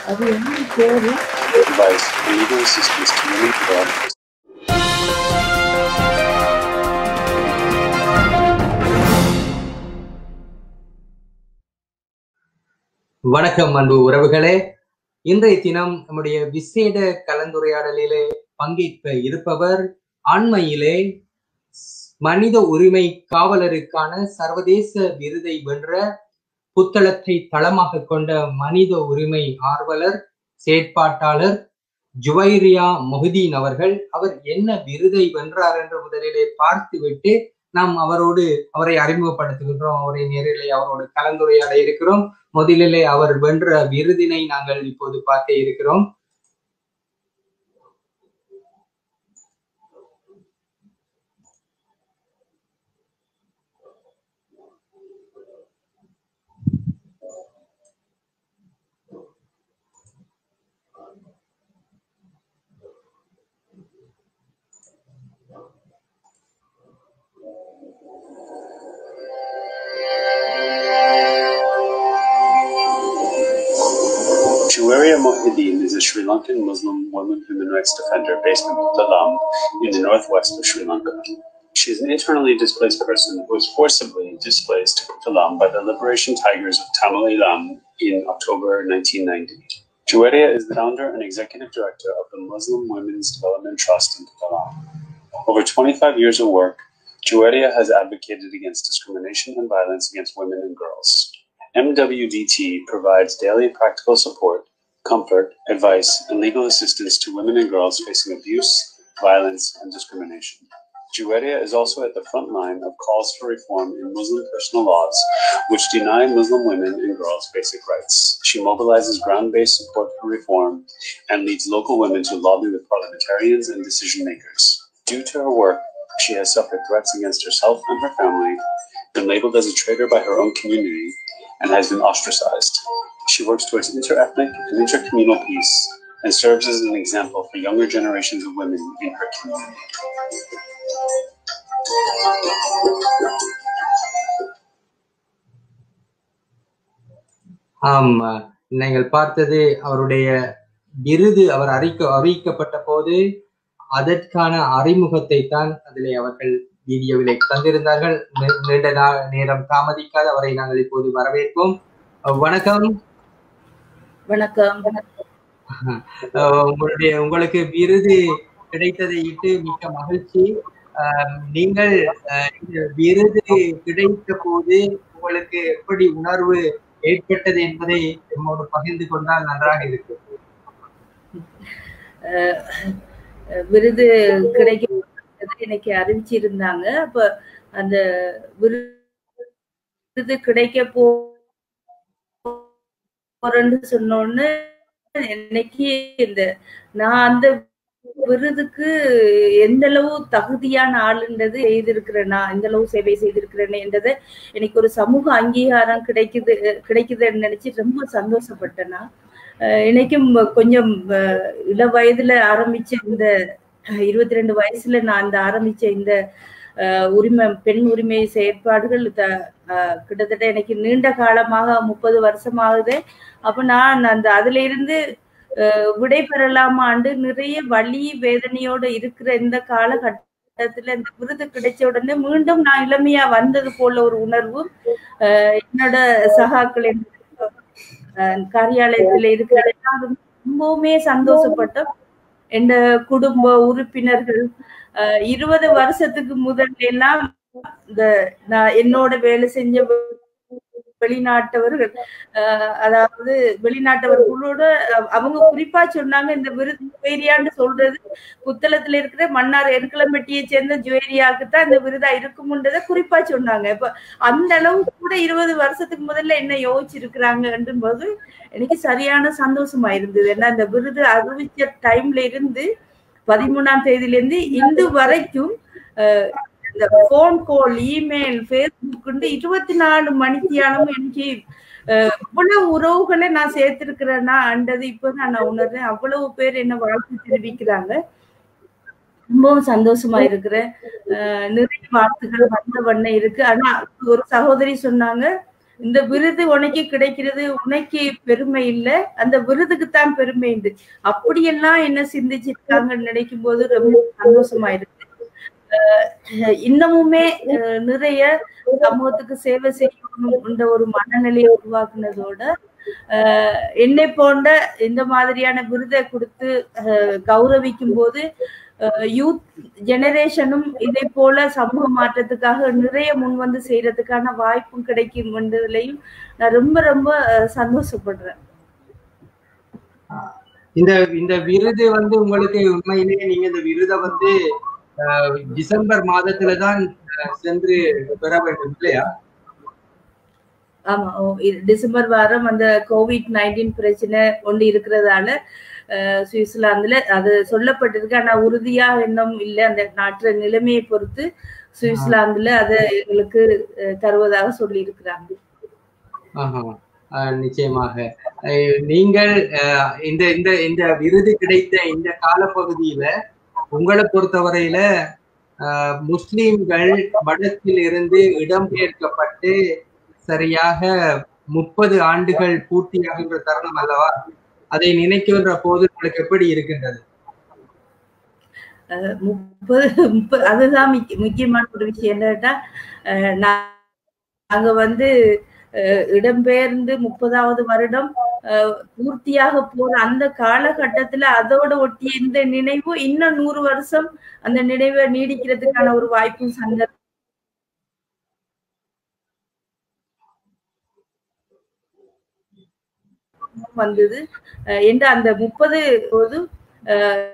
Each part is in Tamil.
அது என்ன பேரு advice and legal assistance to women and girls வணக்கம் அன்பு உறவுகளே இன்றைய தினம் நம்முடைய விசேட கலந்துரையாடலிலே பங்கேற்க இருப்பவர் அண்மையிலே மனித உரிமை காவலருக்கான சர்வதேச விருதை வென்ற புத்தளத்தை தளமாக கொண்ட மனித உரிமை ஆர்வலர் செயற்பாட்டாளர் ஜுவைரியா மொஹதீன் அவர்கள் அவர் என்ன விருதை வென்றார் என்று முதலிலே பார்த்துவிட்டு நாம் அவரோடு அவரை அறிமுகப்படுத்துகின்றோம் அவரை நேரிலே அவரோடு கலந்துரையாட இருக்கிறோம் முதலிலே அவர் வென்ற விருதினை நாங்கள் இப்போது பார்க்க இருக்கிறோம் Juwaria Mohideen is a Sri Lankan Muslim woman human rights defender based in Puttalam in the northwest of Sri Lanka. She is an internally displaced person who was forcibly displaced to Puttalam by the Liberation Tigers of Tamil Eelam in October 1990. Juwaria is the founder and executive director of the Muslim Women's Development Trust in Puttalam. Over 25 years of work, Juwaria has advocated against discrimination and violence against women and girls. MWDT provides daily practical support, comfort, advice, and legal assistance to women and girls facing abuse, violence, and discrimination. Juwaria is also at the front line of calls for reform in Muslim personal laws, which deny Muslim women and girls basic rights. She mobilizes ground based support for reform and leads local women to lobby with parliamentarians and decision makers. Due to her work, she has suffered threats against herself and her family, been labeled as a traitor by her own community, and has been ostracized. She works towards interethnic and intercommunal peace and serves as an example for younger generations of women in her community. ஆம் நீங்கள் பார்த்தது அவருடைய விருது அவர் அறிக்க அறிவிக்கப்பட்ட போது அதற்கான அறிமுகத்தை தான் அதிலே அவர்கள் வீடியோவிலே தந்திருந்தார்கள் நீ- நீண்ட நா- நேரம் தாமதிக்காத அவரை நாங்கள் இப்போது வரவேற்போம் அஹ் வணக்கம் வணக்கம் அஹ் உங்களுடைய உங்களுக்கு விருது கிடைத்ததை இட்டு மிக்க மகிழ்ச்சி அஹ் நீங்கள் அஹ் இந்த விருது கிடைத்த போது உங்களுக்கு எப்படி உணர்வு ஏற்பட்டது என்பதை நம்மோடு பகிர்ந்து கொண்டால் நன்றாக இருக்கும் அஹ் அஹ் விருது கிடைக்க எனக்கு அறிவிச்சிருந்தாங்க அப்ப அந்த விருது கிடைக்க போ போறேன்னு சொன்னோன்னு இன்னைக்கு இந்த நான் அந்த விருதுக்கு எந்த அளவு தகுதியான ஆளுன்றது செய்திருக்கிறேனா எந்த அளவு சேவை செய்திருக்கிறேன் என்றதை எனக்கு ஒரு சமூக அங்கீகாரம் கிடைக்குது கிடைக்குதுன்னு நினைச்சு ரொம்ப சந்தோஷப்பட்டேன் நான் அஹ் இன்னைக்கும் கொஞ்சம் அஹ் இள வயதுல ஆரம்பிச்ச இந்த இருபத்தி ரெண்டு வயசுல நான் இந்த ஆரம்பிச்ச இந்த அஹ் உரிமை பெண் உரிமை செயற்பாடுகள் த- அஹ் கிட்டத்தட்ட எனக்கு நீண்ட காலமாக முப்பது வருஷமாகுது அப்ப நான் அந்த அதுல இருந்து அஹ் விடை பெறலாமாண்டு நிறைய வலி வேதனையோட இருக்கிற இந்த காலகட்டத்துல இந்த விருது கிடைச்ச உடனே மீண்டும் நான் இளமையா வந்தது போல ஒரு உணர்வு அஹ் என்னோட சகாக்களின் அஹ் காரியாலயத்துல இருக்கிற எல்லாரும் ரொம்பவுமே சந்தோஷப்பட்டோம் எந்த குடும்ப உறுப்பினர்கள் அஹ் இருபது வருஷத்துக்கு முதல்ல எல்லாம் இந்த நான் என்னோட வேலை செஞ்ச வெளிநாட்டவர்கள் அஹ் அதாவது வெளிநாட்டவர்களோட அஹ் அவங்க குறிப்பா சொன்னாங்க இந்த விருது ஜுவேரியான்னு சொல்றது புத்தளத்துல இருக்கிற மன்னார் எருக்கலம்பட்டியை சேர்ந்த ஜுவேரியாவுக்கு தான் இந்த விருதா இருக்கும்ன்றத குறிப்பா சொன்னாங்க இப்ப அந்த அளவு கூட இருபது வருஷத்துக்கு முதல்ல என்ன யோசிச்சிருக்கிறாங்கன்றும் போது எனக்கு சரியான சந்தோஷமா இருந்தது ஏன்னா இந்த விருது அறிவிச்ச டைம்ல இருந்து பதிமூணாம் தேதியில இருந்து இன்று வரைக்கும் அஹ், இந்த போன் கால் இமெயில் ஃபேஸ்புக் இருபத்தி நாலு மணித்தியாலும் எனக்கு அஹ், இவ்வளவு உறவுகளை நான் சேர்த்திருக்கிறேன்னா அண்டது இப்பதான் நான் உணர்றேன் அவ்வளவு பேர் என்ன வாழ்த்து தெரிவிக்கிறாங்க ரொம்பவும் சந்தோஷமா இருக்கிறேன் அஹ் நிறைய வார்த்தைகள் வந்த வண்ணம் இருக்கு ஆனா ஒரு சகோதரி சொன்னாங்க இந்த விருது உனக்கு கிடைக்கிறது உனக்கு பெருமை இல்ல அந்த விருதுக்கு தான் பெருமை உண்டு அப்படியெல்லாம் என்ன சிந்திச்சிருக்காங்கன்னு நினைக்கும் போது ரொம்ப சந்தோஷமா இருக்கு அஹ் இன்னமுமே அஹ் நிறைய சமூகத்துக்கு சேவை செய்யணும் என்ற ஒரு மனநிலையை உருவாக்குனதோட அஹ் என்னை போன்ற இந்த மாதிரியான விருதை கொடுத்து அஹ் கௌரவிக்கும் போது யூத் ஜெனரேஷனும் இதே போல சமூக மாற்றத்துக்காக நிறைய முன் வந்து செய்யறதுக்கான வாய்ப்பும் கிடைக்கும் என்றதுலையும் நான் ரொம்ப ரொம்ப அஹ் சந்தோஷப்படுறேன் இந்த இந்த விருது வந்து உங்களுக்கு உண்மையிலேயே நீங்க இந்த விருதை வந்து அஹ், டிசம்பர் மாதத்துல தான் அஹ், சென்று பெற வேண்டும் இல்லையா ஆமா ஓ, இது டிசம்பர் வாரம் அந்த கோவிட் நைன்டீன் பிரச்சனை ஒன்று இருக்கிறதால அஹ், சுவிட்சர்லாந்துல அது சொல்லப்பட்டிருக்கு ஆனா உறுதியா இன்னும் இல்லை அந்த நாட்டு நிலைமையை பொறுத்து சுவிட்சர்லாந்துல அதை எங்களுக்கு அஹ், தருவதாக சொல்லி இருக்கிறாங்க ஆஹா. அஹ், நிச்சயமாக அஹ், நீங்கள் அஹ், இந்த இந்த இந்த விருது கிடைத்த இந்த காலப்பகுதியில உங்களை பொறுத்தவரையில அஹ், முஸ்லிம்கள் மடத்தில் இருந்து இடம்பெயர்க்கப்பட்டு சரியாக முப்பது ஆண்டுகள் பூர்த்தியாகின்ற தருணம் அல்லவா அதை நினைக்கின்ற போது உங்களுக்கு எப்படி இருக்கின்றது அஹ், முப்பது முப்பது அதுதான் முக்கிய- முக்கியமான ஒரு விஷயம் என்னன்னா அஹ், நா- நாங்க வந்து அஹ், இடம்பெயர்ந்து முப்பதாவது வருடம் அஹ், பூர்த்தியாக போற அந்த காலகட்டத்துல அதோட ஒட்டிய இந்த நினைவு இன்னும் நூறு வருஷம் அந்த நினைவை நீடிக்கிறதுக்கான ஒரு வாய்ப்பும் சந்தர்ப்பம் வந்தது அஹ், என்ற அந்த முப்பது போது அஹ்,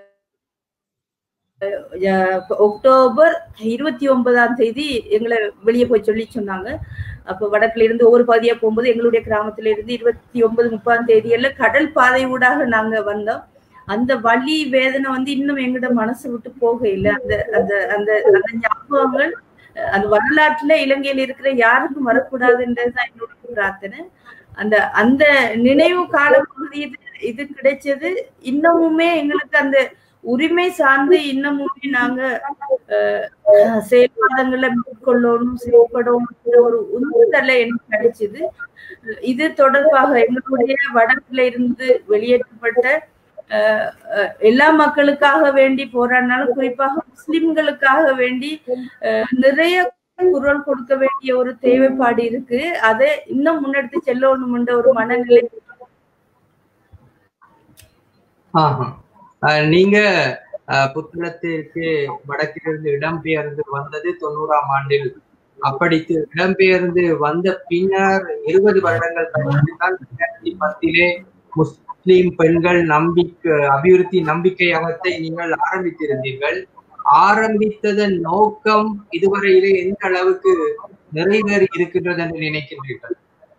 அஹ், அக்டோபர் இருபத்தி ஒன்பதாம் தேதி எங்களை வெளியே போய் சொல்லி சொன்னாங்க அப்ப வடக்குல இருந்து ஒவ்வொரு பகுதியா போகும்போது எங்களுடைய கிராமத்துல இருந்து இருபத்தி ஒன்பது முப்பதாம் தேதி எல்லாம் கடல் பாதை ஊடாக நாங்க வந்தோம் அந்த வலி வேதனை வந்து இன்னும் எங்களோட மனசு விட்டு போக இல்லை அந்த அந்த அந்த அந்த ஞாபகங்கள் அஹ், அந்த வரலாற்றுல இலங்கையில இருக்கிற யாருக்கும் வரக்கூடாதுன்றதுதான் என்னுடைய பிரார்த்தனை அந்த அந்த நினைவு காலப்பகுதி இது இது கிடைச்சது இன்னமுமே எங்களுக்கு அந்த உரிமை சார்ந்து இன்னமுமே நாங்க அஹ், செயல்பாடுகளை மேற்கொள்ளணும் செயல்படணும் ஒரு உந்துதலை எனக்கு கிடைச்சது இது தொடர்பாக எங்களுடைய வடக்குல இருந்து வெளியேற்றப்பட்ட அஹ், அஹ், எல்லா மக்களுக்காக வேண்டி போராடினாலும் குறிப்பாக முஸ்லிம்களுக்காக வேண்டி அஹ், நிறைய குரல் கொடுக்க வேண்டிய ஒரு தேவைப்பாடு இருக்கு அதை இன்னும் முன்னெடுத்து செல்லணும்ன்ற ஒரு மனநிலை ஆஹா. அஹ் நீங்க அஹ், புத்தளத்திற்கு வடக்கிலிருந்து இடம்பெயர்ந்து வந்தது தொண்ணூறாம் ஆண்டில் அப்படி தி- இடம்பெயர்ந்து வந்த பின்னர் இருபது வருடங்கள் கழித்துதான் இரண்டாயிரத்தி பத்திலே முஸ்லிம் பெண்கள் நம்பிக்கை அபிவிருத்தி நம்பிக்கையகத்தை நீங்கள் ஆரம்பித்திருந்தீர்கள் ஆரம்பித்ததன் நோக்கம் இதுவரையிலே எந்த அளவுக்கு நிறைவேறி இருக்கின்றது என்று நினைக்கின்றீர்கள்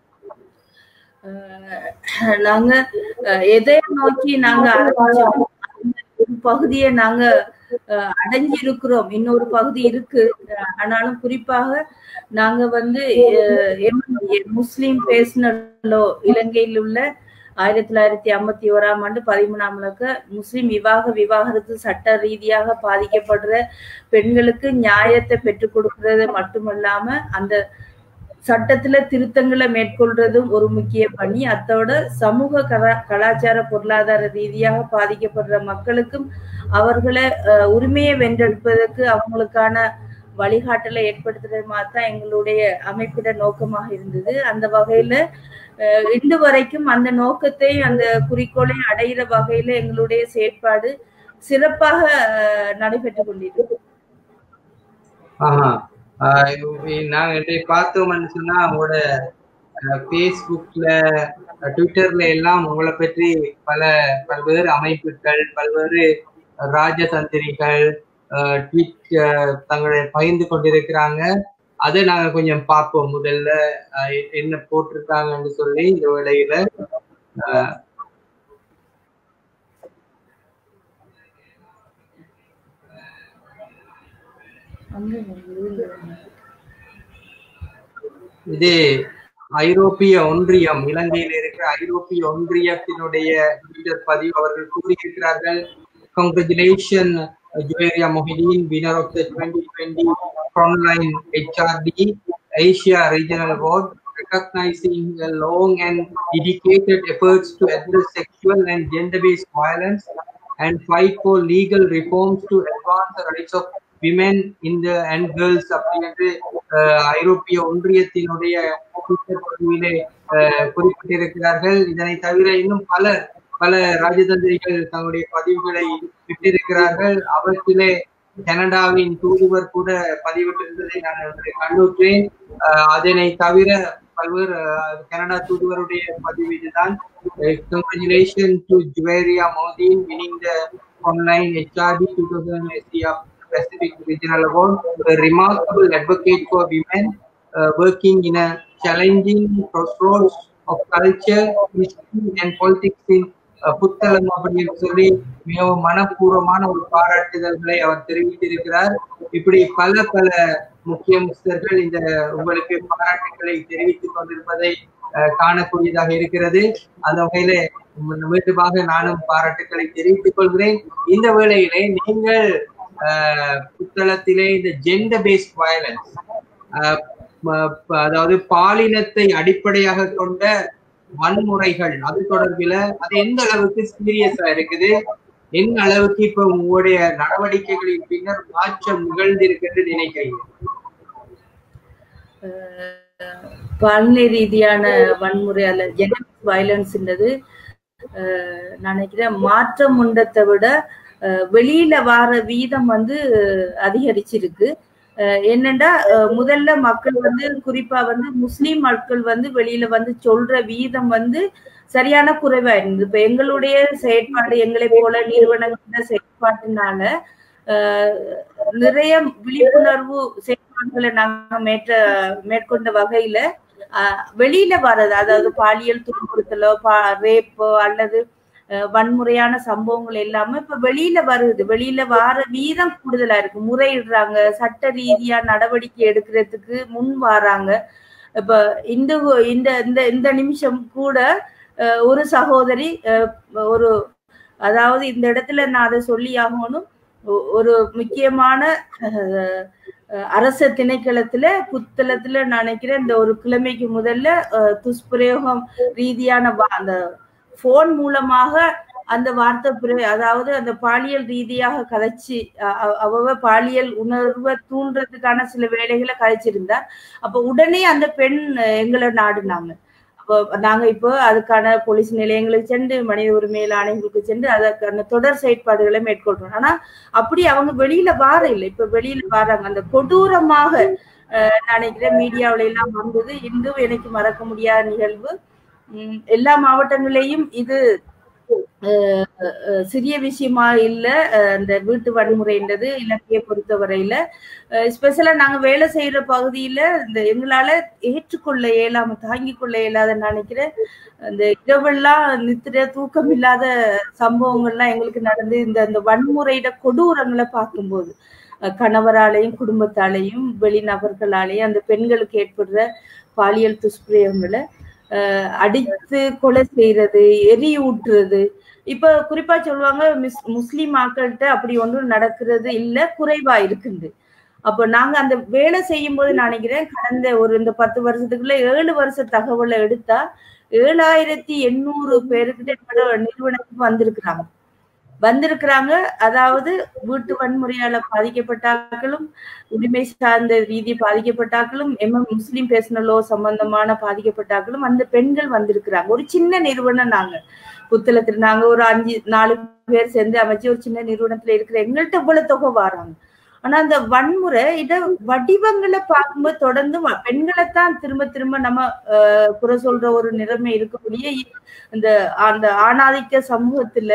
அஹ் நாங்க அஹ், எதை நோக்கி நாங்க ஆரம்பிச்சோம் அந்த ஒரு பகுதியை நாங்க அஹ், அடைஞ்சு இருக்கிறோம் இன்னொரு பகுதி இருக்கு அஹ், ஆனாலும் குறிப்பாக நாங்க வந்து அஹ், MLA, முஸ்லிம் பேசினோ இலங்கையில் உள்ள ஆயிரத்தி தொள்ளாயிரத்தி ஐம்பத்தி ஓராம் ஆண்டு பதிமூணாம் இலக்க முஸ்லிம் விவாக விவாகரத்து சட்ட ரீதியாக பாதிக்கப்படுற பெண்களுக்கு நியாயத்தை பெற்றுக் கொடுக்கறது மட்டுமல்லாம அந்த சட்டத்துல திருத்தங்களை மேற்கொள்றதும் ஒரு முக்கிய பணி அத்தோட சமூக கலா கலாச்சார பொருளாதார ரீதியாக பாதிக்கப்படுற மக்களுக்கும் அவர்களை அஹ், உரிமையை வென்றெடுப்பதற்கு அவங்களுக்கான வழிகாட்டலை ஏற்படுத்துறது மாதிரி தான் எங்களுடைய அமைப்பிட நோக்கமாக இருந்தது அந்த வகையில அஹ், இன்று வரைக்கும் அந்த நோக்கத்தை அந்த குறிக்கோளை அடையிற வகையில எங்களுடைய செயற்பாடு சிறப்பாக அஹ், நடைபெற்று கொண்டிருக்கு ஆஹா ஆஹ் இ- நாங்க இன்றை பார்த்தோம்னு சொன்னா உங்களோட ஃபேஸ்புக்ல ட்விட்டர்ல எல்லாம் உங்களை பற்றி பல பல்வேறு அமைப்புகள் பல்வேறு ராஜதந்திரிகள் ஆஹ் ட்வீட் ஆஹ் தங்களை பகிர்ந்து கொண்டிருக்கிறாங்க அதை நாங்க கொஞ்சம் பார்ப்போம் முதல்ல ஆஹ் எ- என்ன போட்டிருக்காங்கன்னு சொல்லி இந்த வேளையில ஆஹ் அங்க வந்து இது ஐரோப்பிய ஒன்றியம் இலங்கையில் இருக்கிற ஐரோப்பிய ஒன்றியத்தினுடைய ட்விட்டர் பதிவு அவர்கள் கூறியிருக்கிறார்கள் congratulation Juwairiya Mohideen winner of the twenty twenty frontline HRD Asia regional award recognizing the long and dedicated efforts to address sexual and gender-based violence and fight for legal reforms to advance the rights of women in the and girls அப்படி என்று அஹ், ஐரோப்பிய ஒன்றியத்தினுடைய ட்விட்டர் பதிவிலே அஹ், குறிப்பிட்டிருக்கிறார்கள் இதனை தவிர இன்னும் பலர் பல ராஜதந்திரிகள் தங்களுடைய பதிவுகளை விட்டிருக்கிறார்கள் அவற்றிலே கனடாவின் தூதுவர் கூட பதிவிட்டிருந்ததை நான் ஒன்றை கண்டுற்றேன் அஹ், அதனை தவிர பல்வேறு அஹ், கனடா தூதுவருடைய பதிவு இதுதான் congratulation to Juwairiya Mohideen winning the online HRD 2000 of Pacific Regional Award, a remarkable advocate for women uh, working in a challenging crossroads of culture, history and politics in uh, Puttalam அப்படின்னு சொல்லி மிகவும் மனப்பூர்வமான ஒரு பாராட்டுதல்களை அவர் தெரிவித்திருக்கிறார் இப்படி பல பல முக்கிய முஸ்தர்கள் இந்த உங்களுக்கு பாராட்டுகளை தெரிவித்துக் கொண்டிருப்பதை அஹ், காணக்கூடியதாக இருக்கிறது அந்த வகையில மீண்டுமாக நானும் பாராட்டுக்களை தெரிவித்துக் கொள்கிறேன் இந்த வேளையிலே நீங்கள் அஹ், புத்தளத்திலே இந்த ஜெண்டர் பேஸ்ட் வயலன்ஸ் அதாவது பாலினத்தை அடிப்படையாக கொண்ட வன்முறைகள் அது தொடர்பில அது எந்த அளவுக்கு சீரியஸா இருக்குது எந்த அளவுக்கு இப்ப உங்களுடைய நடவடிக்கைகளின் பின்னர் மாற்றம் நிகழ்ந்திருக்கிறது நினைக்கிறீங்க பாலின ரீதியான வன்முறை அல்ல ஜெனடிக் வயலன்ஸ்ன்றது நான் நினைக்கிறேன் மாற்றம் உண்டத்தை விட அஹ், வெளியில வார வீதம் வந்து அதிகரிச்சிருக்கு அஹ், என்னன்னா அஹ், முதல்ல மக்கள் வந்து குறிப்பா வந்து முஸ்லீம் மக்கள் வந்து வெளியில வந்து சொல்ற வீதம் வந்து சரியான குறைவா இருந்தது இப்ப எங்களுடைய செயற்பாடு எங்களை போல நிறுவனங்களோட செயற்பாட்டினால அஹ், நிறைய விழிப்புணர்வு செயற்பாடுகளை நாங்க மேற்ற மேற்கொண்ட வகையில அஹ், வெளியில வர்றது அதாவது பாலியல் துன்புறுத்தலோ பா ரேப்போ அல்லது அஹ், வன்முறையான சம்பவங்கள் எல்லாமே இப்ப வெளியில வருது வெளியில வார வீதம் கூடுதலா இருக்கு முறையிடுறாங்க சட்ட ரீதியா நடவடிக்கை எடுக்கிறதுக்கு முன் வராங்க இப்ப இந்த இந்த இந்த இந்த நிமிஷம் கூட அஹ், ஒரு சகோதரி அஹ், ஒரு அதாவது இந்த இடத்துல நான் அதை சொல்லி ஆகணும் ஒ- ஒரு முக்கியமான அஹ், அஹ், அரச திணைக்களத்துல புத்தளத்துல நான் நினைக்கிறேன் இந்த ஒரு கிழமைக்கு முதல்ல அஹ், துஷ்பிரயோகம் ரீதியான வா- அந்த போன் மூலமாக அந்த வார்த்தை பிர- அதாவது அந்த பாலியல் ரீதியாக கதைச்சு அ- அ- அவ பாலியல் உணர்வை தூண்டுறதுக்கான சில வேலைகளை கதைச்சிருந்தா அப்ப உடனே அந்த பெண் அஹ், எங்களை நாடுனாங்க அப்போ நாங்க இப்போ அதுக்கான போலீஸ் நிலையங்களுக்கு சென்று மனித உரிமையில் ஆணையங்களுக்கு சென்று அதற்கான தொடர் செயற்பாடுகளை மேற்கொள்றோம் ஆனா அப்படி அவங்க வெளியில வார இல்லை இப்ப வெளியில வராங்க அந்த கொடூரமாக அஹ், நான் நினைக்கிறேன் மீடியாவில எல்லாம் வந்தது இன்றும் எனக்கு மறக்க முடியாத நிகழ்வு உம், எல்லா மாவட்டங்களையும் இது அஹ், அஹ், சிறிய விஷயமா இல்ல அஹ், இந்த வீட்டு வன்முறைன்றது இலங்கையை பொறுத்தவரையில ஸ்பெஷலா நாங்க வேலை செய்யற பகுதியில இந்த எங்களால ஏற்றுக்கொள்ள இயலாம தாங்கிக் கொள்ள இயலாத நினைக்கிறேன் அந்த இரவெல்லாம் நித்திர தூக்கம் இல்லாத சம்பவங்கள்லாம் எங்களுக்கு நடந்து இந்த இந்த வன்முறையிட கொடூரங்களை பார்க்கும்போது அஹ், கணவராலையும் குடும்பத்தாலையும் வெளிநபர்களாலையும் அந்த பெண்களுக்கு ஏற்படுற பாலியல் துஷ்பிரயோகங்களை அஹ், அடித்து கொலை செய்யறது எரி ஊட்டுறது இப்ப குறிப்பா சொல்லுவாங்க மிஸ் முஸ்லிம் ஆக்கள்கிட்ட அப்படி ஒன்றும் நடக்கிறது இல்ல குறைவா இருக்குது அப்ப நாங்க அந்த வேலை செய்யும் போது நினைக்கிறேன் கடந்த ஒரு இந்த பத்து வருஷத்துக்குள்ள ஏழு வருஷ தகவலை எடுத்தா ஏழாயிரத்தி எண்ணூறு பேருக்கிட்ட என்னோட நிறுவனத்துக்கு வந்திருக்கிறாங்க வந்திருக்கிறாங்க அதாவது வீட்டு வன்முறையால பாதிக்கப்பட்டாக்களும் உரிமை சார்ந்த ரீதி பாதிக்கப்பட்டாக்களும் எம் முஸ்லிம் பேசினலோ சம்பந்தமான பாதிக்கப்பட்டாக்களும் அந்த பெண்கள் வந்திருக்கிறாங்க ஒரு சின்ன நிறுவனம் நாங்க புத்தளத்துல நாங்க ஒரு அஞ்சு நாலு பேர் சேர்ந்து அமைச்சு ஒரு சின்ன நிறுவனத்துல இருக்கிற எங்கள்கிட்ட இவ்வளவு தொகை வராங்க ஆனா அந்த வன்முறை இத வடிவங்களை பார்க்கும்போது தொடர்ந்து வ- பெண்களைத்தான் திரும்ப திரும்ப நம்ம அஹ், குறை சொல்ற ஒரு நிலைமை இருக்கக்கூடிய இ- இந்த அந்த ஆணாதிக்க சமூகத்துல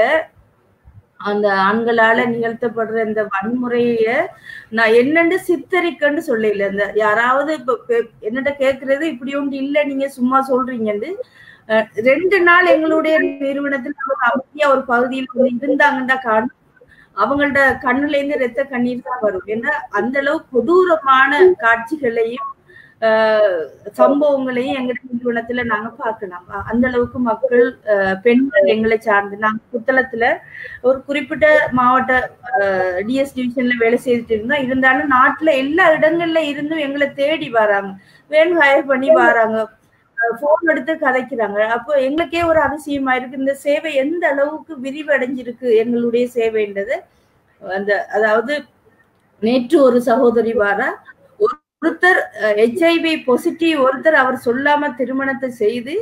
அந்த ஆண்களால நிகழ்த்தப்படுற இந்த வன்முறைய நான் என்னன்னு சித்தரிக்கன்னு சொல்லல இந்த யாராவது இப்ப பெ- என்னட்ட கேக்குறது இப்படி ஒன்று இல்ல நீங்க சும்மா சொல்றீங்கன்னு அஹ், ரெண்டு நாள் எங்களுடைய நிறுவனத்தில் அவங்க அமைதியா ஒரு பகுதியில் வந்து இருந்தாங்கன்னா காணும் அவங்களோட கண்ணுல இருந்து ரத்த கண்ணீர் தான் வரும் ஏன்னா அந்த அளவு கொடூரமான காட்சிகளையும் ஆஹ் சம்பவங்களையும் எங்க நிறுவனத்துல நாங்க பார்க்கலாம் அ- அந்த அளவுக்கு மக்கள் ஆஹ் பெண்கள் எங்களை சார்ந்து நாங்க புத்தளத்துல ஒரு குறிப்பிட்ட மாவட்ட டிஎஸ் டிவிஷன்ல வேலை செய்துட்டு இருந்தோம் இருந்தாலும் நாட்டுல எல்லா இடங்கள்ல இருந்தும் எங்களை தேடி வராங்க வேன் ஹயர் பண்ணி வராங்க போன் எடுத்து கதைக்கிறாங்க அப்போ எங்களுக்கே ஒரு அதிசயமா இருக்கு இந்த சேவை எந்த அளவுக்கு விரிவடைஞ்சிருக்கு எங்களுடைய சேவைன்றது அந்த அதாவது நேற்று ஒரு சகோதரி வாரா ஒருத்தர் ஹெச்ஐவி பாசிட்டிவ் ஒருத்தர் அவர் சொல்லாம திருமணத்தை செய்து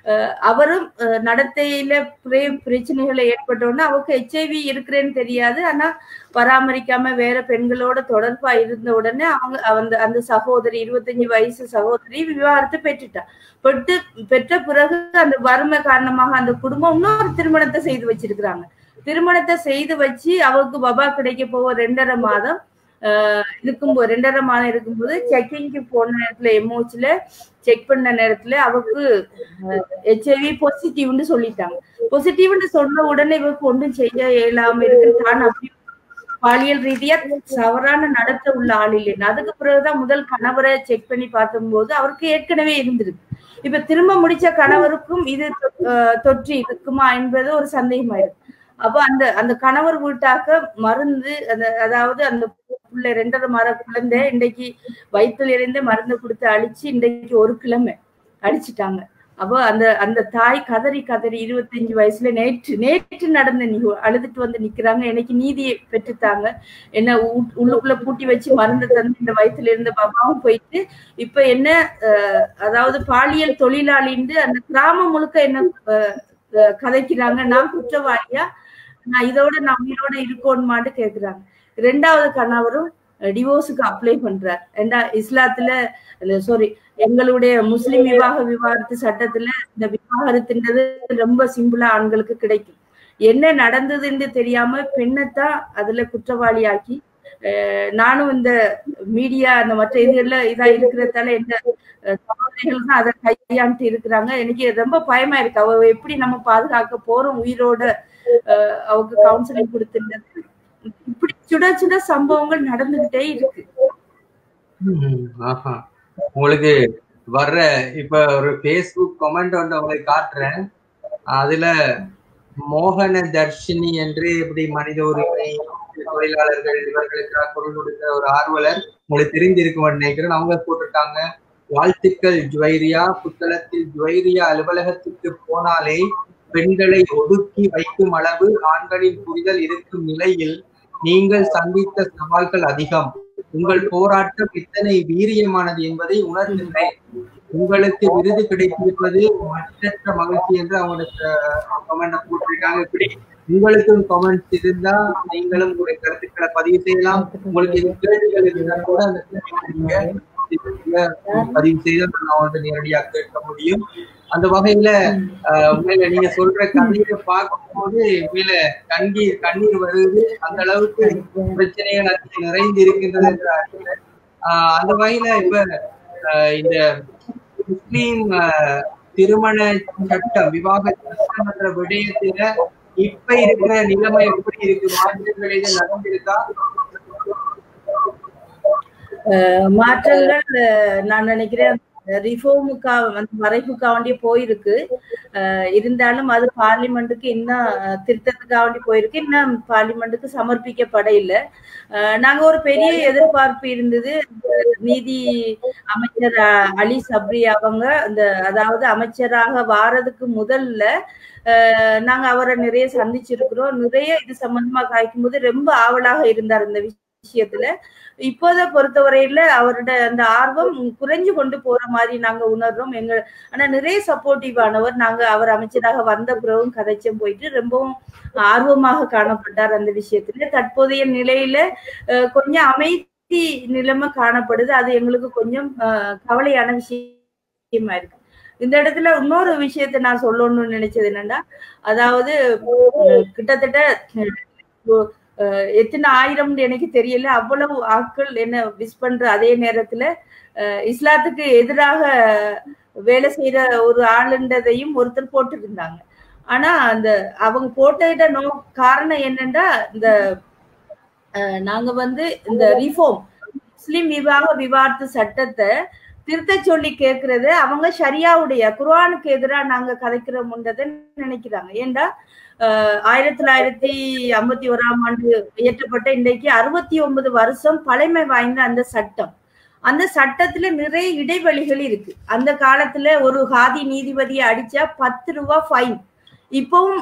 அவரும் நடத்தையில பிரச்சனைகளை ஏற்பட்டோன்னா அவருக்கு ஹெச்ஐவி இருக்கிறேன்னு தெரியாது ஆனா பராமரிக்காம வேற பெண்களோட தொடர்பா இருந்த உடனே அவங்க அந்த அந்த சகோதரி இருபத்தஞ்சு வயசு சகோதரி விவாகரத்து பெற்றுட்டா பெற்று பெற்ற பிறகு அந்த வறுமை காரணமாக அந்த குடும்பம் இன்னொரு திருமணத்தை செய்து வச்சிருக்கிறாங்க திருமணத்தை செய்து வச்சு அவருக்கு பபா கிடைக்க போக ரெண்டரை மாதம் இருக்கும்போது ரெண்டரை மாதம் இருக்கும்போது செக்கிங்க்கு போன நேரத்துல எம்ஓச்சில செக் பண்ண நேரத்துல அவருக்கு ஹெச்ஐவி பாசிட்டிவ்னு சொல்லிட்டாங்க பாசிட்டிவ்னு சொன்ன உடனே இவருக்கு ஒன்றும் செய்ய இயலாம இருக்கு தான் அப்படி பாலியல் ரீதியா தவறான நடத்த உள்ள ஆள் இல்லைன்னு அதுக்கு பிறகுதான் முதல் கணவரை செக் பண்ணி பார்த்தபோது அவருக்கு ஏற்கனவே இருந்திருக்கு இப்ப திரும்ப முடிச்ச கணவருக்கும் இது தொற்று இருக்குமா என்பது ஒரு சந்தேகமாயிருக்கு அப்ப அந்த அந்த கணவர் வீட்டாக்க மருந்து அந்த அதாவது அந்த பிள்ளை ரெண்டரை மாத குழந்தை இன்றைக்கு வயிற்றுல இருந்தே மருந்து கொடுத்து அழிச்சு இன்றைக்கு ஒரு கிழமை அடிச்சிட்டாங்க அப்போ அந்த அந்த தாய் கதறி கதறி இருபத்தஞ்சு வயசுல நேற்று நேற்று நடந்த நிகழ்வு அழுதுட்டு வந்து நிக்கிறாங்க எனக்கு நீதியை பெற்றுத்தாங்க என்ன உள்ளுக்குள்ள பூட்டி வச்சு மருந்து தந்து இந்த வயிற்றுல இருந்த பாபாவும் போயிட்டு இப்ப என்ன அதாவது பாலியல் தொழிலாளின்னு அந்த கிராமம் முழுக்க என்ன கதைக்கிறாங்க நான் குற்றவாளியா நான் இதோட நான் உயிரோட இருக்கோன்மான்னு கேக்குறாங்க ரெண்டாவது கணவரும் டிவோர்ஸுக்கு அப்ளை பண்றார் ஏண்டா இஸ்லாத்துல சாரி எங்களுடைய முஸ்லிம் விவாக விவாகரத்து சட்டத்துல இந்த விவாகரத்துன்றது ரொம்ப சிம்பிளா ஆண்களுக்கு கிடைக்கும் என்ன நடந்ததுன்னு தெரியாம பெண்ணைத்தான் அதுல குற்றவாளியாக்கி நானும் இந்த மீடியா அந்த மற்ற இதுகள்ல இதா இருக்கிறதால எந்த சகோதரிகள் தான் அதை கையாண்டு இருக்கிறாங்க எனக்கு ரொம்ப பயமா இருக்கு அவ எப்படி நம்ம பாதுகாக்க போறோம் உயிரோட அவருக்கு கவுன்சிலிங் கொடுத்துருந்தது இப்படி சுட சுட சம்பவங்கள் நடந்துகிட்டே இருக்கு உங்களுக்கு வர்ற இப்ப ஒரு பேஸ்புக் கமெண்ட் வந்து உங்களுக்கு காட்டுறேன் அதுல மோகன தர்ஷினி என்று இப்படி மனித உரிமை தொழிலாளர்கள் இவர்களுக்காக குரல் கொடுக்கிற ஒரு ஆர்வலர் உங்களுக்கு தெரிஞ்சிருக்கும் நினைக்கிறேன் அவங்க போட்டிருக்காங்க வாழ்த்துக்கள் ஜுவைரியா புத்தளத்தில் ஜுவைரியா அலுவலகத்துக்கு போனாலே பெண்களை ஒடுக்கி வைக்கும் அளவு ஆண்களின் புரிதல் இருக்கும் நிலையில் நீங்கள் சந்தித்த சவால்கள் அதிகம் உங்கள் போராட்டம் இத்தனை வீரியமானது என்பதை உணர்கின்றேன் உங்களுக்கு விருது கிடைத்திருப்பது மற்றற்ற மகிழ்ச்சி என்று அவங்களுக்கு கமெண்ட் போட்டிருக்காங்க இப்படி உங்களுக்கும் கமெண்ட்ஸ் இருந்தா நீங்களும் உங்களுடைய கருத்துக்களை பதிவு செய்யலாம் உங்களுக்கு எது கேள்விகள் இருந்தா கூட அந்த நீங்க பதிவு செய்தால் நான் வந்து நேரடியாக கேட்க முடியும் அந்த வகையில உண்மையில நீங்க சொல்ற கண்ணீரை பார்க்கும்போது உண்மையில கண்ணீர் கண்ணீர் வருது அந்த அளவுக்கு பிரச்சனைகள் அதில் நிறைந்து இருக்கின்றது என்ற அறிவுல அந்த வகையில இப்ப இந்த முஸ்லீம் திருமண சட்டம் விவாக சட்டம் என்ற விடயத்துல இப்ப இருக்கிற நிலைமை எப்படி இருக்கு மாற்றங்கள் எதுவும் நடந்திருக்கா மாற்றங்கள் நான் நினைக்கிறேன் ரிஃபார்முக்கா வந்து வரைப்புக்காக வேண்டிய போயிருக்கு இருந்தாலும் அது பார்லிமெண்ட்டுக்கு இன்னும் திருத்தத்துக்காக வேண்டி போயிருக்கு இன்னும் பார்லிமெண்ட்டுக்கு சமர்ப்பிக்கப்பட இல்லை நாங்க ஒரு பெரிய எதிர்பார்ப்பு இருந்தது நீதி அமைச்சர் அலி சப்ரி அவங்க அந்த அதாவது அமைச்சராக வாரதுக்கு முதல்ல நாங்க அவரை நிறைய சந்திச்சிருக்கிறோம் நிறைய இது சம்பந்தமா காய்க்கும் போது ரொம்ப ஆவலாக இருந்தார் இந்த விஷயத்துல இப்போத பொறுத்தவரையில அவரோட அந்த ஆர்வம் குறைஞ்சு கொண்டு போற மாதிரி நாங்க உணர்றோம் எங்க ஆனா நிறைய சப்போர்ட்டிவானவர் நாங்க அவர் அமைச்சராக வந்த பிறகும் கதைச்சம் போயிட்டு ரொம்பவும் ஆர்வமாக காணப்பட்டார் அந்த விஷயத்துல தற்போதைய நிலையில கொஞ்சம் அமைதி நிலைமை காணப்படுது அது எங்களுக்கு கொஞ்சம் கவலையான விஷயமா இருக்கு இந்த இடத்துல இன்னொரு விஷயத்த நான் சொல்லணும்னு நினைச்சது என்னன்னா அதாவது கிட்டத்தட்ட எத்தனை ஆயிரம்னு எனக்கு தெரியல அவ்வளவு ஆட்கள் என்ன விஷ் பண்ற அதே நேரத்துல இஸ்லாத்துக்கு எதிராக வேலை செய்யற ஒரு ஆளுன்றதையும் ஒருத்தர் போட்டு இருந்தாங்க ஆனா அந்த அவங்க போட்ட நோ காரணம் என்னன்னா இந்த நாங்க வந்து இந்த ரிஃபார்ம் முஸ்லிம் விவாக விவாதத்து சட்டத்தை திருத்த சொல்லி கேட்கறது அவங்க ஷரியாவுடைய குர்ஆனுக்கு எதிராக நாங்க கதைக்கிறோம்ன்றதை நினைக்கிறாங்க ஏண்டா ஆயிரத்தி தொள்ளாயிரத்தி ஐம்பத்தி ஓராம் ஆண்டு இயற்றப்பட்ட இன்றைக்கு அறுபத்தி ஒன்பது வருஷம் பழமை வாய்ந்த அந்த சட்டம் அந்த சட்டத்துல நிறைய இடைவெளிகள் இருக்கு அந்த காலத்துல ஒரு காதி நீதிபதியை அடிச்சா பத்து ரூபாய் ஃபைன் இப்பவும்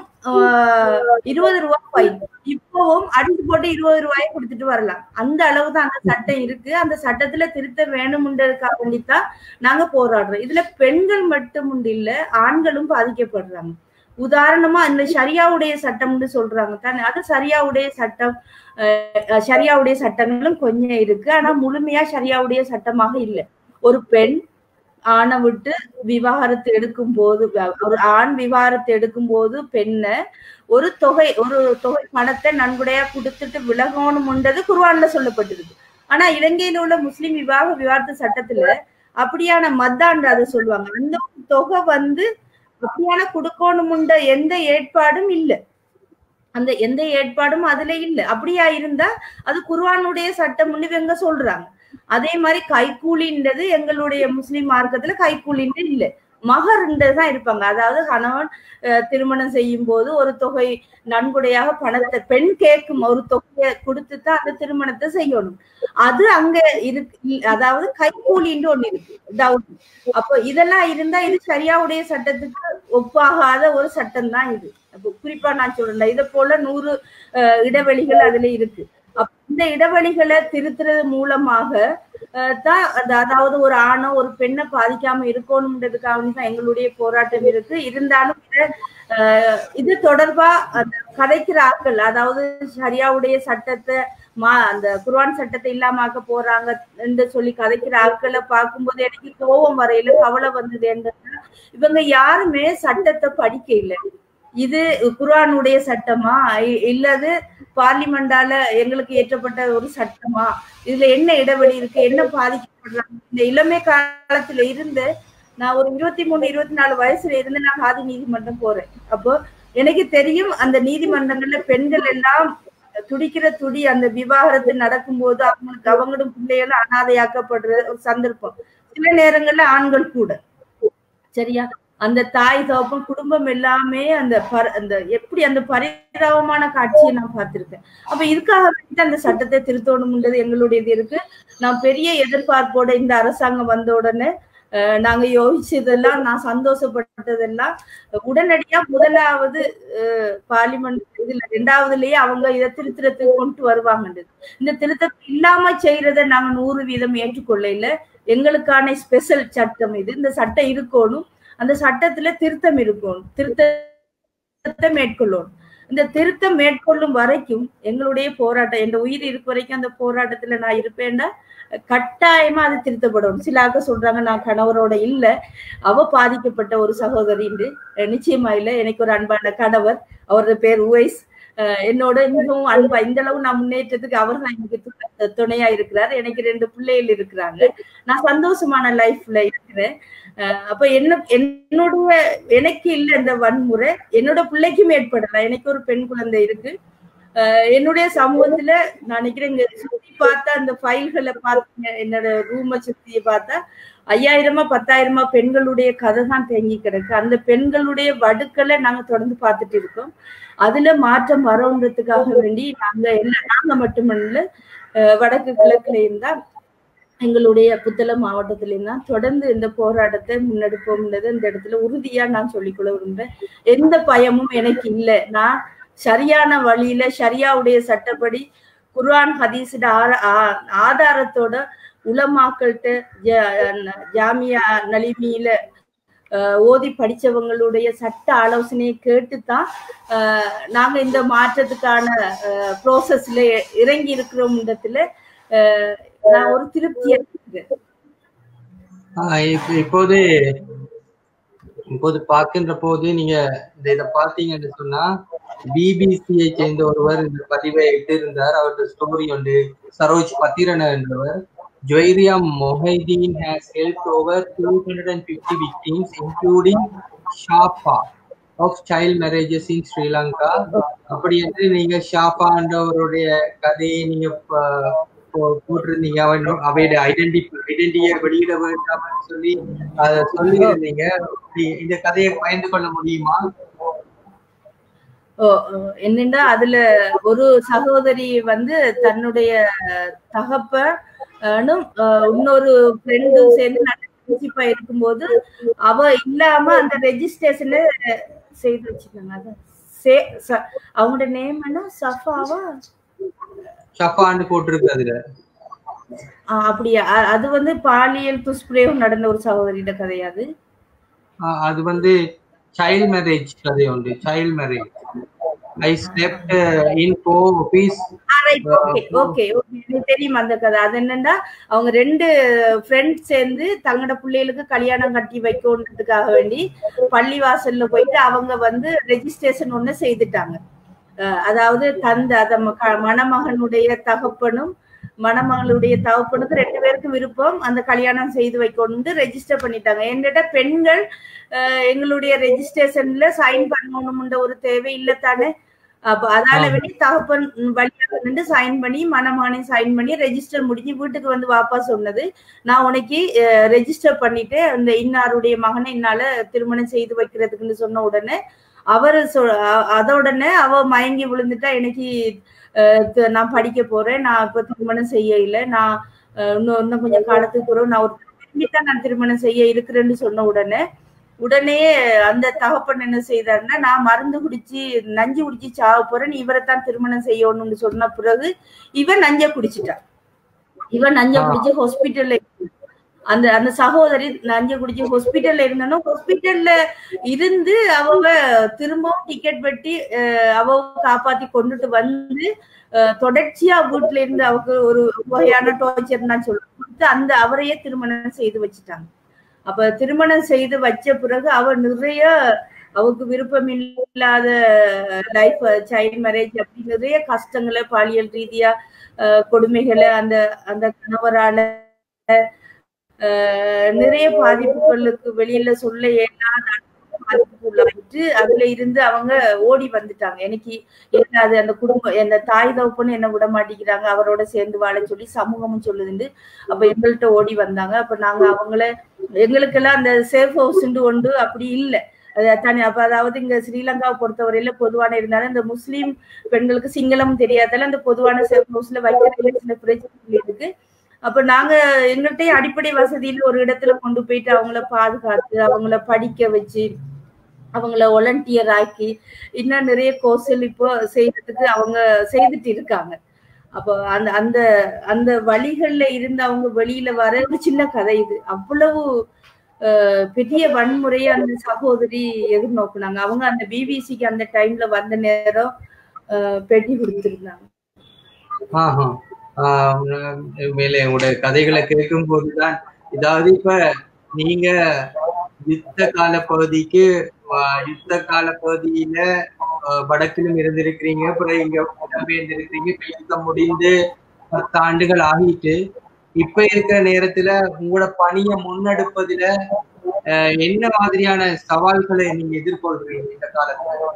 ஆஹ், இருபது ரூபாய் ஃபைன் இப்பவும் அடிச்சு போட்டு இருபது ரூபாயை கொடுத்துட்டு வரலாம் அந்த அளவு தான் அந்த சட்டம் இருக்கு அந்த சட்டத்துல திருத்த வேணும்ன்றதுக்காக வேண்டித்தான் நாங்க போராடுறோம் இதுல பெண்கள் மட்டும் இல்ல ஆண்களும் பாதிக்கப்படுறாங்க உதாரணமா இந்த ஷரியாவுடைய சட்டம்னு சொல்றாங்க தானே அது சரியாவுடைய சட்டம் அஹ், ஷரியாவுடைய சட்டங்களும் கொஞ்சம் இருக்கு ஆனா முழுமையா ஷரியாவுடைய சட்டமாக இல்லை ஒரு பெண் ஆணை விட்டு விவாகரத்து எடுக்கும் போது ஒரு ஆண் விவாகரத்து எடுக்கும் போது பெண்ணை ஒரு தொகை ஒரு தொகை பணத்தை நன்கொடையா கொடுத்துட்டு விலகணும்ன்றது குர்ஆன்ல சொல்லப்பட்டிருக்கு ஆனா இலங்கையில உள்ள முஸ்லிம் விவாக விவாகரத்து சட்டத்துல அப்படியான மத்தாண்டு அதை சொல்லுவாங்க அந்த தொகை வந்து அப்படியான கொடுக்கணும்ன்ற எந்த ஏற்பாடும் இல்ல அந்த எந்த ஏற்பாடும் அதுல இல்ல அப்படியா இருந்தா அது குர்ஆனுடைய சட்டம்னு இவங்க சொல்றாங்க அதே மாதிரி கைக்கூலின்றது எங்களுடைய முஸ்லிம் மார்க்கத்துல கைக்கூலின்னு இல்ல மகர்ன்றதுதான் இருப்பாங்க அதாவது கணவன் அஹ், திருமணம் செய்யும் போது ஒரு தொகை நன்கொடையாக பணத்தை பெண் கேட்கும் ஒரு தொகையை கொடுத்து தான் அந்த திருமணத்தை செய்யணும் அது அங்க இருக்கு இல்ல, அதாவது கைக்கூலின்னு ஒண்ணு இருக்கு டவுட் அப்போ இதெல்லாம் இருந்தா இது சரியாவுடைய சட்டத்துக்கு ஒப்பாகாத ஒரு சட்டம் தான் இது அப்போ குறிப்பா நான் சொல்றேன் இதை போல நூறு அஹ், இடைவெளிகள் அதுல இருக்கு அப்ப இந்த இடைவெளிகளை திருத்துறது மூலமாக அஹ், தான் அந்த அதாவது ஒரு ஆணோ ஒரு பெண்ணை பாதிக்காம இருக்கணும்ன்றதுக்காக தான் எங்களுடைய போராட்டம் இருக்கு இருந்தாலும் இத, அஹ், இது தொடர்பா அந்த கதைக்கிற ஆட்கள் அதாவது சரியாவுடைய சட்டத்தை மா அந்த குர்ஆன் சட்டத்தை இல்லாமாக்க போறாங்க என்று சொல்லி கதைக்கிற ஆட்களை பார்க்கும்போது எனக்கு கோபம் வரையில கவலை வந்தது என்றதுனா இவங்க யாருமே சட்டத்தை படிக்க இல்லை இது குர்ஆனுடைய சட்டமா இ- இல்லது பார்லிமெண்டால எங்களுக்கு ஏற்றப்பட்ட ஒரு சட்டமா இதுல என்ன இடைவெளி இருக்கு என்ன பாதிக்கப்படுறாங்க இந்த இளமை காலத்துல இருந்து நான் ஒரு இருபத்தி மூணு இருபத்தி நாலு வயசுல இருந்து நான் ஆதி நீதிமன்றம் போறேன் அப்போ எனக்கு தெரியும் அந்த நீதிமன்றங்கள்ல பெண்கள் எல்லாம் துடிக்கிற துடி அந்த விவாகரத்து நடக்கும்போது அவங்களுக்கு அவங்களும் பிள்ளைகளும் அனாதையாக்கப்படுற ஒரு சந்தர்ப்பம் சில நேரங்கள்ல ஆண்கள் கூட சரியா அந்த தாய் தகப்பன் குடும்பம் எல்லாமே அந்த பர- அந்த எப்படி அந்த பரிதாபமான காட்சியை நான் பார்த்திருக்கேன் அப்ப இதுக்காக வேண்டி அந்த சட்டத்தை திருத்தணும்ன்றது எங்களுடைய இது இருக்கு நான் பெரிய எதிர்பார்ப்போட இந்த அரசாங்கம் வந்த உடனே அஹ், நாங்க யோசிச்சதெல்லாம் நான் சந்தோஷப்பட்டதெல்லாம் உடனடியா முதலாவது அஹ், பார்லிமெண்ட் இதுல ரெண்டாவதுலயே அவங்க இதை திருத்தறதுக்கு கொண்டு வருவாங்கன்றது இந்த திருத்தம் இல்லாம செய்யறதை நாங்க நூறு வீதம் ஏற்றுக்கொள்ள இல்ல எங்களுக்கான ஸ்பெஷல் சட்டம் இது இந்த சட்டம் இருக்கணும் அந்த சட்டத்துல திருத்தம் இருக்கணும் திருத்தத்தை மேற்கொள்ளணும் இந்த திருத்தம் மேற்கொள்ளும் வரைக்கும் எங்களுடைய போராட்டம் என் உயிர் இருக்க வரைக்கும் அந்த போராட்டத்துல நான் இருப்பேன்னா கட்டாயமா அது திருத்தப்படணும் சிலாக்க சொல்றாங்க நான் கணவரோட இல்ல அவ பாதிக்கப்பட்ட ஒரு சகோதரி நிச்சயமா இல்ல எனக்கு ஒரு அன்பான கணவர் அவரது பேர் உவைஸ் அஹ் என்னோட மிகவும் அன்பா இந்த அளவு நான் முன்னேற்றத்துக்கு அவர் தான் எனக்கு து- துணையா இருக்கிறார் எனக்கு ரெண்டு பிள்ளைகள் இருக்கிறாங்க நான் சந்தோஷமான லைஃப்ல இருக்கிறேன் அஹ் அப்ப என்ன என்னுடைய எனக்கு இல்ல இந்த வன்முறை என்னோட பிள்ளைக்கும் ஏற்படலாம் எனக்கு ஒரு பெண் குழந்தை இருக்கு அஹ் என்னுடைய சமூகத்துல நான் நினைக்கிறேன் இங்க சுத்தி பார்த்தா அந்த ஃபைல்களை பார்த்தீங்க என்னோட ரூமை சுத்தி பார்த்தா ஐயாயிரமா பத்தாயிரமா பெண்களுடைய கதை தான் தேங்கி கிடக்கு அந்த பெண்களுடைய வடுக்களை நாங்க தொடர்ந்து பார்த்துட்டு இருக்கோம் அதுல மாற்றம் வரணுன்றதுக்காக வேண்டி நாங்க எல்லா நாங்க மட்டுமல்ல அஹ் வடக்கு கிழக்குல இருந்தா எங்களுடைய புத்தளம் மாவட்டத்திலையும் தான் தொடர்ந்து இந்த போராட்டத்தை முன்னெடுப்போம்ன்றது இந்த இடத்துல உறுதியா நான் சொல்லிக்கொள்ள விரும்புறேன் எந்த பயமும் எனக்கு இல்லை நான் சரியான வழியில ஷரியாவுடைய சட்டப்படி குர்ஆன் ஹதீஸோட ஆர- ஆ- ஆதாரத்தோட உலமாக்கள்கிட்ட ஜ- ஜாமியா நலிமியில அஹ், ஓதி படிச்சவங்களுடைய சட்ட ஆலோசனையை கேட்டுத்தான் அஹ், நாங்க இந்த மாற்றத்துக்கான ப்ரோசஸ்ல இறங்கி இருக்கிறோம்ன்றதுல அஹ், நான் ஒரு திருப்தி அடைகிறேன் ஆஹ் இப்ப- இப்போது இப்போது பார்க்கின்ற போது நீங்க இந்த இதை பார்த்தீங்கன்னு சொன்னா பிபிசியை சேர்ந்த ஒருவர் இந்த பதிவை இட்டிருந்தார் அவருடைய ஸ்டோரி ஒன்று சரோஜ் பத்திரன என்றவர் Juwairiya Mohideen has help over two hundred and fifty victims including ஷாஃபா of child marriages in Sri Lanka அப்படி என்று நீங்க ஷாஃபான்றவருடைய கதையை நீங்க ப- போ- போட்டிருந்தீங்க அவன் அவையோட ஐடென்டி ஐடென்டிட்டியை வெளியிட வேண்டாம்னு சொல்லி அதை சொல்லியிருந்தீங்க நீ- இந்த கதையை பயந்து கொள்ள முடியுமா ஓ, ஓ, என்னன்னா அதுல ஒரு சகோதரி வந்து தன்னுடைய தகப்ப ஆனும், அஹ், இன்னொரு ஃப்ரெண்டும் சேர்ந்து நல்ல ஃப்ரெண்ட்ஷிப்பா இருக்கும்போது அவ இல்லாம அந்த ரெஜிஸ்ட்ரேஷனை செய்து வச்சிருந்தாங்க அதான் சே ச- அவங்களோட நேம் என்ன சஃபாவா ஷஃபான்னு போட்டிருக்கு அதுல ஆஹ் அப்படியா அ- அது வந்து பாலியல் துஷ்பிரயோகம் நடந்த ஒரு சகோதரியோட கதையாது ஆஹ் அது வந்து சைல்ட் மேரேஜ் கதை உண்டு child marriage I stepped in for peace okay okay okay எனக்கு தெரியும் அந்த கதை அது என்னன்னா அவங்க ரெண்டு ஃப்ரெண்ட்ஸ் சேர்ந்து தங்களோட பிள்ளைகளுக்கு கல்யாணம் கட்டி வைக்கணுன்றதுக்காக வேண்டி பள்ளிவாசல்ல போயிட்டு அவங்க வந்து ரெஜிஸ்ட்ரேஷன் ஒண்ணு செய்துட்டாங்க அஹ் அதாவது தந்த அத ம- க- மணமகனுடைய தகப்பனும் மணமகளுடைய தகப்பனுக்கு ரெண்டு பேருக்கும் விருப்பம் அந்த கல்யாணம் செய்து வைக்கணும்னு ரெஜிஸ்டர் பண்ணிட்டாங்க என்கிட்ட பெண்கள் அஹ், எங்களுடைய ரெஜிஸ்ட்ரேஷன்ல சைன் பண்ணணும்ன்ற ஒரு தேவை இல்ல தானே அப்ப அதால ஆமா. வேண்டி தகப்பன் வழியாக நின்று சைன் பண்ணி மணமகனை சைன் பண்ணி ரெஜிஸ்டர் முடிஞ்சு வீட்டுக்கு வந்து வாப்பா சொன்னது நான் உனக்கு ரெஜிஸ்டர் பண்ணிட்டு அந்த இன்னாருடைய மகனை என்னால திருமணம் செய்து வைக்கிறதுக்குன்னு சொன்ன உடனே அவர் அத உடனே அவ மயங்கி விழுந்துட்டா எனக்கு அஹ், த- நான் படிக்க போறேன் நான் இப்ப திருமணம் செய்ய இல்லை நான் அஹ், இன்னும் இன்னும் கொஞ்சம் காலத்துக்கு பிறகு நான் ஒரு திரும்பித்தான் நான் திருமணம் செய்ய இருக்கிறேன்னு சொன்ன உடனே உடனே அந்த தகப்பன் என்ன செய்தாருன்னா நான் மருந்து குடிச்சு நஞ்சு குடிச்சு சாக போறேன் நீ இவரைத்தான் திருமணம் செய்யணும்னு சொன்ன பிறகு இவன் நஞ்ச குடிச்சிட்டான் இவன் நஞ்ச ஆ. குடிச்சு ஹாஸ்பிட்டல்ல அந்த அந்த சகோதரி நஞ்ச குடிச்சு ஹாஸ்பிட்டல்ல இருந்தாலும் ஹாஸ்பிட்டல்ல இருந்து அவ திரும்பவும் டிக்கெட் வெட்டி அஹ், அவ காப்பாத்தி கொண்டுட்டு வந்து அஹ், தொடர்ச்சியா வீட்டுல இருந்து அவக்கு ஒரு வகையான டோர்ச்சர் நான் சொல்ல கொடுத்து அந்த அவரையே திருமணம் செய்து வச்சுட்டாங்க அப்ப திருமணம் செய்து வச்ச பிறகு அவ நிறைய அவருக்கு விருப்பம் இல்லாத லைஃப் சைல்ட் மேரேஜ் அப்படி நிறைய கஷ்டங்களை பாலியல் ரீதியா அஹ், கொடுமைகளை அந்த அந்த கணவரால அஹ், நிறைய பாதிப்புகளுக்கு வெளியில சொல்ல இயலாத பாதிப்புக்கு உள்ளாயிட்டு அதுல இருந்து அவங்க ஓடி வந்துட்டாங்க எனக்கு ஏதாவது அந்த குடும்பம் அந்த தாய் தகப்பன்னு என்ன விட மாட்டேங்கிறாங்க அவரோட சேர்ந்து வாழ சொல்லி சமூகமும் சொல்லுதுண்டு அப்ப எங்கள்கிட்ட ஓடி வந்தாங்க அப்ப நாங்க அவங்கள எங்களுக்கெல்லாம் அந்த சேஃப் ஹவுஸ் உண்டு அப்படி இல்லை அது தனி அப்ப அதாவது இங்க ஸ்ரீலங்காவை பொறுத்தவரையில பொதுவான இருந்தாலும் இந்த முஸ்லீம் பெண்களுக்கு சிங்களம் தெரியாதால அந்த பொதுவான சேஃப் ஹவுஸ்ல வைக்கிறதுல சில பிரச்சனைகள் இருக்கு அப்ப நாங்க எங்கள்கிட்டயும் அடிப்படை வசதியில ஒரு இடத்துல கொண்டு போயிட்டு அவங்கள பாதுகாத்து அவங்கள படிக்க வச்சு அவங்கள ஒலண்டியர் ஆக்கி இன்னும் நிறைய கோர்ஸல் இப்போ செய்யறதுக்கு அவங்க செய்துட்டு இருக்காங்க அப்போ அந்த அந்த அந்த வழிகள்ல இருந்து அவங்க வெளியில வர ஒரு சின்ன கதை இது அவ்வளவு அஹ், பெரிய வன்முறையை அந்த சகோதரி எதிர்நோக்குனாங்க அவங்க அந்த பிபிசிக்கு அந்த டைம்ல வந்த நேரம் அஹ், பேட்டி கொடுத்திருந்தாங்க ஆஹா ஆஹ் மேலே உங்களுடைய கதைகளை கேட்கும் போதுதான் இதாவது இப்ப நீங்க யுத்த கால பகுதிக்கு ஆஹ் யுத்த கால பகுதியில ஆஹ் வடக்கிலும் இருந்திருக்கிறீங்க அப்புறம் இங்க இடம்பெயர்ந்திருக்கிறீங்க இப்ப யுத்தம் முடிந்து பத்து ஆண்டுகள் ஆகிட்டு இப்ப இருக்கிற நேரத்துல உங்களோட பணியை முன்னெடுப்பதுல ஆஹ் என்ன மாதிரியான சவால்களை நீங்க எதிர்கொள்றீங்க இந்த காலத்துல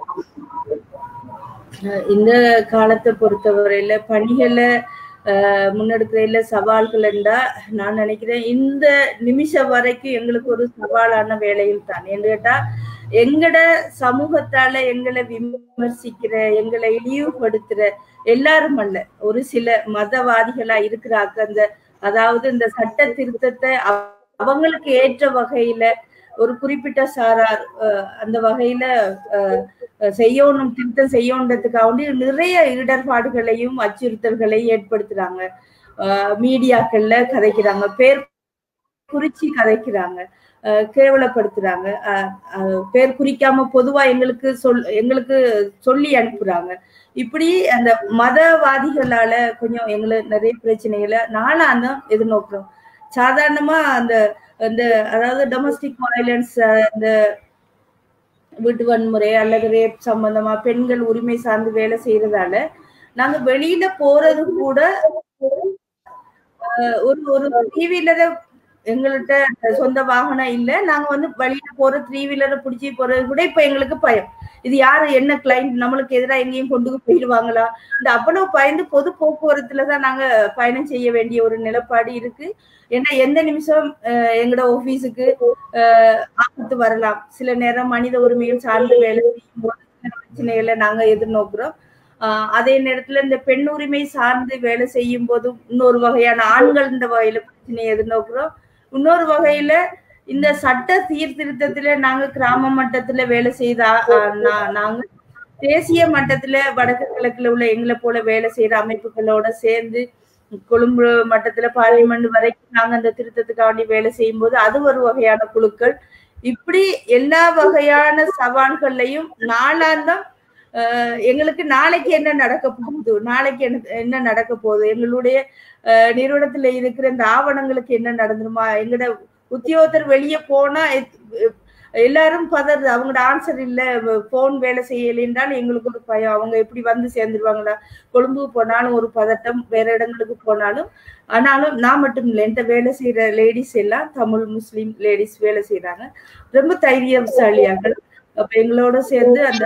அஹ் இந்த காலத்தை பொறுத்தவரையில பணிகளை அஹ், முன்னெடுக்கிறதுல சவால்கள் என்றா நான் நினைக்கிறேன் இந்த நிமிஷம் வரைக்கும் எங்களுக்கு ஒரு சவாலான வேலையில் தான் என்று கேட்டா எங்கட சமூகத்தால எங்களை விமர்சிக்கிற எங்களை இழிவுபடுத்துற எல்லாரும் அல்ல ஒரு சில மதவாதிகளா இருக்கிறாங்க அந்த அதாவது இந்த சட்ட திருத்தத்தை அவ- அவங்களுக்கு ஏற்ற வகையில ஒரு குறிப்பிட்ட சாரார் அஹ், அந்த வகையில அஹ், செய்யணும் திருத்தம் செய்யணுன்றதுக்காக வேண்டி நிறைய இடர்பாடுகளையும் அச்சுறுத்தல்களையும் ஏற்படுத்துறாங்க அஹ், மீடியாக்கள்ல கதைக்கிறாங்க பேர் குறிச்சி கதைக்கிறாங்க அஹ், கேவலப்படுத்துறாங்க அஹ், அஹ், பேர் குறிக்காம பொதுவா எங்களுக்கு சொல் எங்களுக்கு சொல்லி அனுப்புறாங்க இப்படி அந்த மதவாதிகளால கொஞ்சம் எங்களுக்கு நிறைய பிரச்சனைகளை நாளாந்தம் எதிர்நோக்குறோம் சாதாரணமா அந்த அந்த அதாவது டொமஸ்டிக் வயலன்ஸ் அந்த வீட்டு வன்முறை அல்லது ரேப் சம்பந்தமா பெண்கள் உரிமை சார்ந்து வேலை செய்யறதால நாங்க வெளியில போறது கூட அஹ், ஒரு ஒரு த்ரீ வீலரை எங்கள்கிட்ட சொந்த வாகனம் இல்ல நாங்க வந்து வெளியில போற த்ரீ வீலரை பிடிச்சி போறது கூட இப்ப எங்களுக்கு பயம் இது யாரு என்ன கிளைண்ட் நம்மளுக்கு எதிராக எங்கேயும் கொண்டு போயிடுவாங்களா இந்த அவ்வளவு பயந்து பொது போக்குவரத்துல தான் நாங்க பயணம் செய்ய வேண்டிய ஒரு நிலப்பாடு இருக்கு ஏன்னா எந்த நிமிஷம் அஹ், எங்களோட ஆபீஸுக்கு அஹ், ஆபத்து வரலாம் சில நேரம் மனித உரிமைகள் சார்ந்து வேலை செய்யும் போது சில பிரச்சனைகளை நாங்க எதிர்நோக்குறோம் ஆஹ் அதே நேரத்துல இந்த பெண் உரிமை சார்ந்து வேலை செய்யும் போதும் இன்னொரு வகையான ஆண்கள் இந்த வகையில பிரச்சனையை எதிர்நோக்குறோம் இன்னொரு வகையில இந்த சட்ட சீர்திருத்தத்துல நாங்க கிராம மட்டத்துல வேலை செய்த ஆஹ் நா- நாங்க தேசிய மட்டத்துல வடக்கு கிழக்குல உள்ள எங்களை போல வேலை செய்யற அமைப்புகளோட சேர்ந்து கொழும்பு மட்டத்துல பார்லிமெண்ட் வரைக்கும் நாங்க அந்த திருத்தத்துக்காண்டி வேலை செய்யும் போது அது ஒரு வகையான குழுக்கள் இப்படி எல்லா வகையான சவால்கள்லையும் நாளாந்தம் ஆஹ் எங்களுக்கு நாளைக்கு என்ன நடக்க போகுது நாளைக்கு என்ன என்ன நடக்க போகுது எங்களுடைய ஆஹ் நிறுவனத்துல இருக்கிற இந்த ஆவணங்களுக்கு என்ன நடந்துருமா எங்களோட உத்தியோகத்தர் வெளியே போனா எத்- எல்லாரும் பதறது அவங்களோட ஆன்சர் இல்ல போன் வேலை செய்யலை என்றால் எங்களுக்கு ஒரு பயம் அவங்க எப்படி வந்து சேர்ந்துருவாங்களா கொழும்பு போனாலும் ஒரு பதட்டம் வேற இடங்களுக்கு போனாலும் ஆனாலும் நான் மட்டும் இல்லை என்கிட்ட வேலை செய்யற லேடிஸ் எல்லாம் தமிழ் முஸ்லீம் லேடிஸ் வேலை செய்யறாங்க ரொம்ப தைரியசாலியாக அப்ப எங்களோட சேர்ந்து அந்த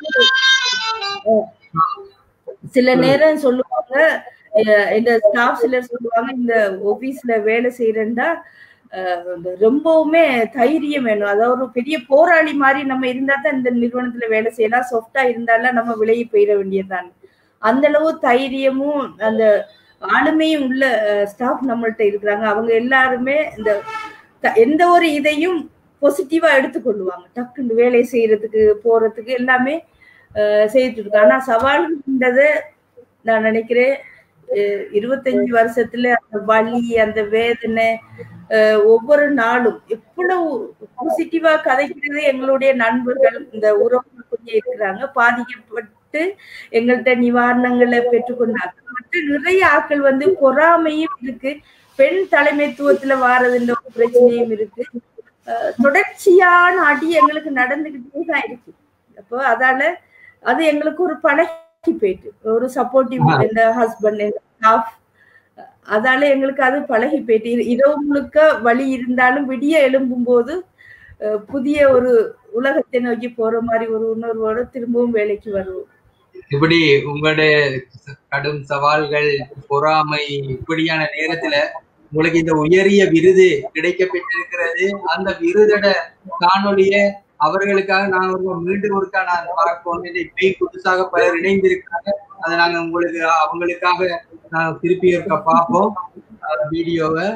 சில நேரம் சொல்லுவாங்க அஹ் இந்த ஸ்டாஃப் சிலர் சொல்லுவாங்க இந்த ஆபீஸ்ல வேலை செய்யறேன்டா அஹ் இந்த ரொம்பவுமே தைரியம் வேணும் அதாவது ஒரு பெரிய போராளி மாதிரி நம்ம இருந்தா தான் இந்த நிறுவனத்துல வேலை செய்யலாம் சாஃப்டா இருந்தாலும் நம்ம விலகி போயிட வேண்டியதுதான் அந்த அளவு தைரியமும் அந்த ஆளுமையும் உள்ள ஸ்டாஃப் நம்மள்ட்ட இருக்கிறாங்க அவங்க எல்லாருமே இந்த த- எந்த ஒரு இதையும் பாசிட்டிவா எடுத்துக்கொள்ளுவாங்க டக்குன்னு வேலை செய்யறதுக்கு போறதுக்கு எல்லாமே அஹ், செய்துட்டு இருக்காங்க ஆனா சவால்ன்றதை நான் நினைக்கிறேன் அஹ், இருபத்தஞ்சு வருஷத்துல அந்த வலி அந்த வேதனை அஹ், ஒவ்வொரு நாளும் எவ்வளவு பாசிட்டிவா கதைக்கிறது எங்களுடைய நண்பர்கள் இந்த உறவுகள் கொஞ்சம் இருக்கிறாங்க பாதிக்கப்பட்டு எங்கள்கிட்ட நிவாரணங்களை பெற்றுக்கொண்டாங்க மற்ற நிறைய ஆட்கள் வந்து பொறாமையும் இருக்கு பெண் தலைமைத்துவத்துல வாரதுன்ற ஒரு பிரச்சனையும் இருக்கு அஹ், தொடர்ச்சியான அடி எங்களுக்கு நடந்துகிட்டே தான் இருக்கு அப்போ அதால அது எங்களுக்கு ஒரு பழகி போயிட்டு ஒரு சப்போர்ட்டிவ் இந்த ஹஸ்பண்ட் எங்க ஸ்டாஃப் அதால எங்களுக்கு அது பழகி போயிட்டு இர- இரவு முழுக்க வழி இருந்தாலும் விடிய எழும்பும் போது அஹ், புதிய ஒரு உலகத்தை நோக்கி போற மாதிரி ஒரு உணர்வோட திரும்பவும் வேலைக்கு வருவோம் இப்படி உங்களுடைய கடும் சவால்கள் பொறாமை இப்படியான நேரத்துல உங்களுக்கு இந்த உயரிய விருது கிடைக்கப்பட்டிருக்கிறது அந்த விருதோட காணொளிய அவர்களுக்காக நான் ஒரு மீண்டும் ஒருக்கா நான் பார்ப்போம் இப்பயும் புதுசாக பலர் இணைந்திருக்காங்க அதை நாங்க உங்களுக்கு அவங்களுக்காக நான் திருப்பி இருக்க பார்ப்போம் வீடியோவை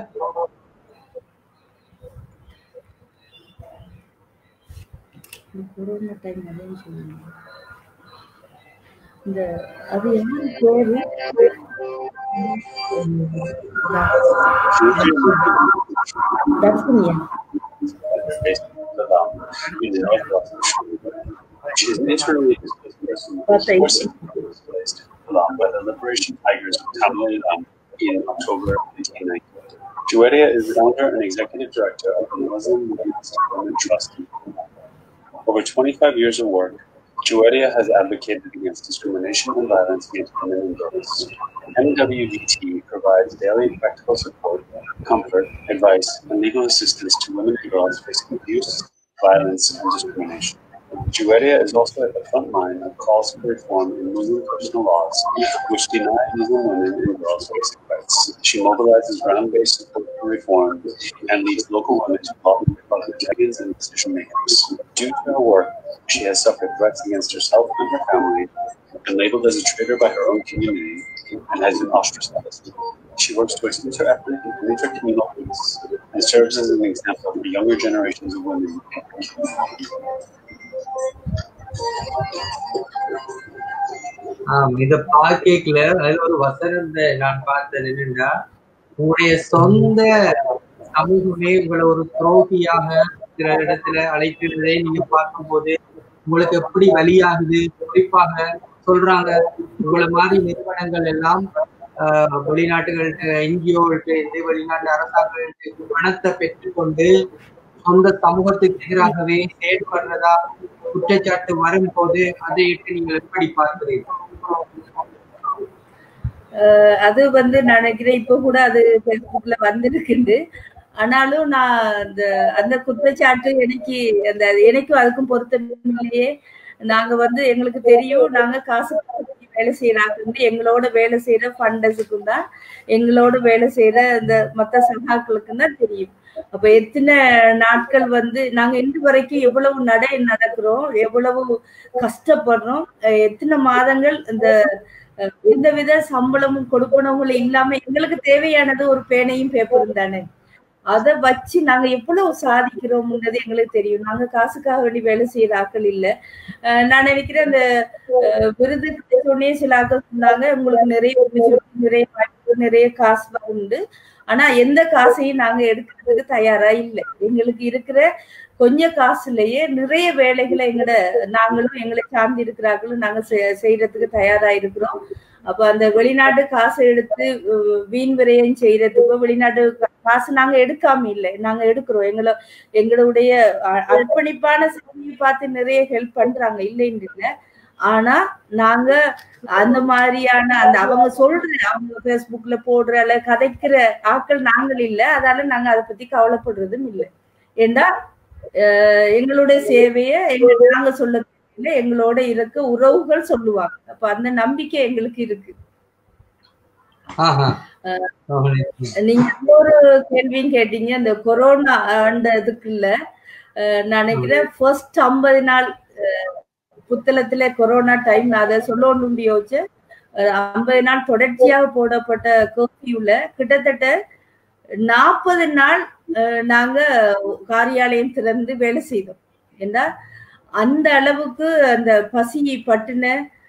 கொரோனா டைம் அதுன்னு சொன்னாங்க இந்த அது என்ன பேரு தர்ஷினியா based in Saddam in the northwest of Sri Lanka. She is an internally displaced person who was forcibly displaced in Saddam by the Liberation Tigers of Tamil Nadu in October 1990. Juwaria is the founder and executive director of the Muslim Women's Women Trust. in Canada. Over 25 years of work, Juwaria has advocated against discrimination and violence against women and girls. MWDT provides daily practical support, comfort, advice, and legal assistance to women and girls facing abuse, violence, and discrimination. Juwaria is also at the front line of calls for reform in Muslim personal laws, which deny Muslim women and girls basic rights. She mobilizes ground-based support for reform and leads local women to lobby for parliamentarians and decision makers. Due to her work, she has suffered threats against herself and her family, been labeled as a traitor by her own community, and has been ostracized. She works towards inter-ethnic and inter-communal peace and serves as an example for younger generations of women in her community. ஆம் இத பார்க்கல அதுல ஒரு வசனத்தை நான் பார்த்தது என்னன்னா உங்களுடைய சொந்த சமூகமே உங்களை ஒரு துரோகியாக சில இடத்துல அழைக்கிறதை நீங்க பார்க்கும்போது உங்களுக்கு எப்படி வழியாகுது குறிப்பாக சொல்றாங்க உங்களை மாதிரி நிறுவனங்கள் எல்லாம் ஆஹ், வெளிநாட்டுகள்கிட்ட என்ஜிஓகள்கிட்ட இருந்து வெளிநாட்டு அரசாங்கங்களுக்கு பணத்தை பெற்றுக்கொண்டு சொந்த சமூகத்துக்கு எதிராகவே செயல்படுறதா குற்றச்சாட்டு வரும்போது அதை இட்டு நீங்கள் எப்படி பார்க்கிறீர்கள் அஹ் அது வந்து நான் நினைக்கிறேன் இப்ப கூட அது ஃபேஸ்புக்ல வந்திருக்குண்டு ஆனாலும் நான் அந்த அந்த குற்றச்சாட்டு எனக்கு அந்த எனக்கும் அதுக்கும் பொருத்தம் இல்லையே நாங்க வந்து எங்களுக்கு தெரியும் நாங்க காசு கொடுத்து வேலை செய்யறாங்க எங்களோட வேலை செய்யற ஃபண்டஸுக்கும் தான் எங்களோட வேலை செய்யற இந்த மத்த சகாக்களுக்கும் தான் தெரியும் அப்ப எத்தனை நாட்கள் வந்து நாங்க இன்று வரைக்கும் எவ்வளவு நடை நடக்கிறோம் எவ்வளவு கஷ்டப்படுறோம் எத்தனை மாதங்கள் இந்த எந்தவித சம்பளமும் கொடுப்பனவும் இல்லாம எங்களுக்கு தேவையானது ஒரு பேனையும் பேப்பரும் தானே அதை வச்சு நாங்க எவ்வளவு சாதிக்கிறோம்ன்றது எங்களுக்கு தெரியும் நாங்க காசுக்காக வேண்டி வேலை செய்யற ஆக்கள் இல்ல நான் நினைக்கிறேன் அந்த விருது சொன்னே சில ஆக்கள் சொன்னாங்க உங்களுக்கு நிறைய நிறைய வாய்ப்பு நிறைய காசு உண்டு ஆனா எந்த காசையும் நாங்க எடுக்கிறதுக்கு தயாரா இல்லை எங்களுக்கு இருக்கிற கொஞ்ச காசுலயே நிறைய வேலைகளை எங்கட நாங்களும் எங்களை சார்ந்து இருக்கிறார்களும் நாங்க செய்யறதுக்கு தயாரா இருக்கிறோம் அப்ப அந்த வெளிநாட்டு காசை எடுத்து வீண் விரயம் செய்யறதுக்கோ வெளிநாட்டு காசு நாங்க எடுக்காம இல்லை நாங்க எடுக்கிறோம் எங்களை எங்களுடைய அர்ப்பணிப்பான சேவையை பார்த்து நிறைய ஹெல்ப் பண்றாங்க இல்லைன்னு இல்லை ஆனா நாங்க அந்த மாதிரியான அந்த அவங்க சொல்ற அவங்க பேஸ்புக்ல போடுற அல்ல கதைக்கிற ஆட்கள் நாங்கள் இல்ல அதால நாங்க அதை பத்தி கவலைப்படுறதும் இல்லை ஏண்டா எங்களுடைய சேவைய எங்க நாங்க சொல்ல இல்ல எங்களோட இருக்க உறவுகள் சொல்லுவாங்க அப்ப அந்த நம்பிக்கை எங்களுக்கு இருக்கு நீங்க இன்னொரு கேள்வியும் கேட்டீங்க இந்த கொரோனா அந்த இதுக்குள்ள நினைக்கிறேன் ஃபர்ஸ்ட் ஐம்பது நாள் புத்தளத்துல கொரோனா டைம் நான் அதை சொல்லணும்னு யோசிச்சேன் ஐம்பது நாள் தொடர்ச்சியாக போடப்பட்ட கர்ஃபியூல கிட்டத்தட்ட நாற்பது நாள் நாங்க காரியாலயம் திறந்து வேலை செய்தோம் ஏன்னா அந்த அளவுக்கு அந்த பசி பட்டுன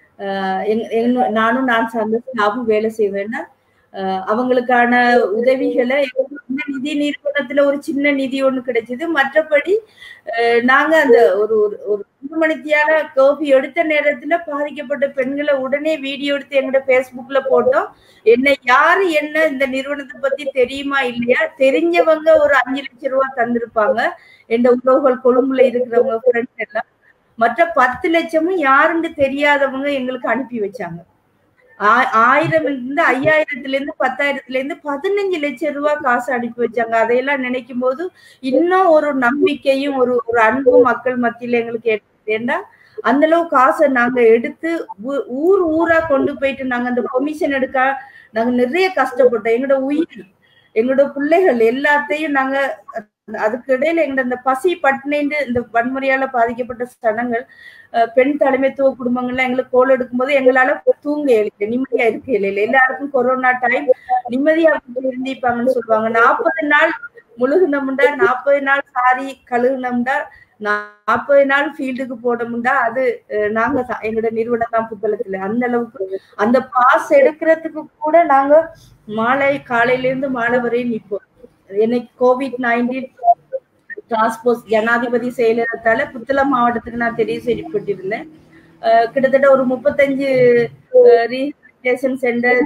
நானும் நான் சார்ந்த ஸ்டாஃபும் வேலை செய்வேன்னா அவங்களுக்கான உதவிகளை நிதி நிறுவனத்துல ஒரு சின்ன நிதி ஒண்ணு கிடைச்சது மற்றபடி நாங்க அந்த ஒரு ஒரு மூணு மணித்தியான கோபி எடுத்த நேரத்துல பாதிக்கப்பட்ட பெண்களை உடனே வீடியோ எடுத்து எங்கட பேஸ்புக்ல போட்டோம் என்ன யாரு என்ன இந்த நிறுவனத்தை பத்தி தெரியுமா இல்லையா தெரிஞ்சவங்க ஒரு அஞ்சு லட்சம் ரூபாய் தந்திருப்பாங்க எந்த உறவுகள் கொழும்புல இருக்கிறவங்க ஃப்ரெண்ட்ஸ் எல்லாம் மற்ற பத்து லட்சமும் யாருன்னு தெரியாதவங்க எங்களுக்கு அனுப்பி வச்சாங்க ஆயிரம் இருந்து ஐயாயிரத்துல இருந்து பத்தாயிரத்துல இருந்து பதினஞ்சு லட்சம் ரூபாய் காசு அனுப்பி வச்சாங்க அதையெல்லாம் நினைக்கும் போது இன்னும் ஒரு நம்பிக்கையும் ஒரு ஒரு அன்பும் மக்கள் மத்தியில எங்களுக்கு ஏன்னா அந்த அளவு காசை நாங்க எடுத்து ஊர் ஊரா கொண்டு போயிட்டு நாங்க அந்த பொமிஷன் எடுக்க நாங்க நிறைய கஷ்டப்பட்டோம் எங்களோட உயிர் எங்களோட பிள்ளைகள் எல்லாத்தையும் நாங்க அதுக்கு இடையில எங்க இந்த பசி பட்டினின்னு இந்த வன்முறையால பாதிக்கப்பட்ட ஸ்தலங்கள் பெண் தலைமைத்துவ குடும்பங்கள்ல எங்களுக்கு கோல் எடுக்கும் போது எங்களால தூங்க இயல நிம்மதியா இருக்க இயல எல்லாருக்கும் கொரோனா டைம் நிம்மதியா இருந்திப்பாங்கன்னு சொல்லுவாங்க நாற்பது நாள் முழுகுனமுண்டா நாற்பது நாள் சாரி கழுகுனமுண்டா நாற்பது நாள் ஃபீல்டுக்கு போனோம்டா அது நாங்க தான் எங்களோட நிறுவனம் தான் புத்தளத்துல அந்த அளவுக்கு அந்த பாஸ் எடுக்கிறதுக்கு கூட நாங்க மாலை காலையில இருந்து மாலை வரையும் நிற்போம் எனக்கு கோவிட் நைன்டீன் டிரான்ஸ்போர்ட் ஜனாதிபதி செயலகத்தால புத்தளம் மாவட்டத்துக்கு நான் தெரிய செய்யப்பட்டிருந்தேன் கிட்டத்தட்ட ஒரு முப்பத்தஞ்சு ரீஹபிலிட்டேஷன் சென்டர்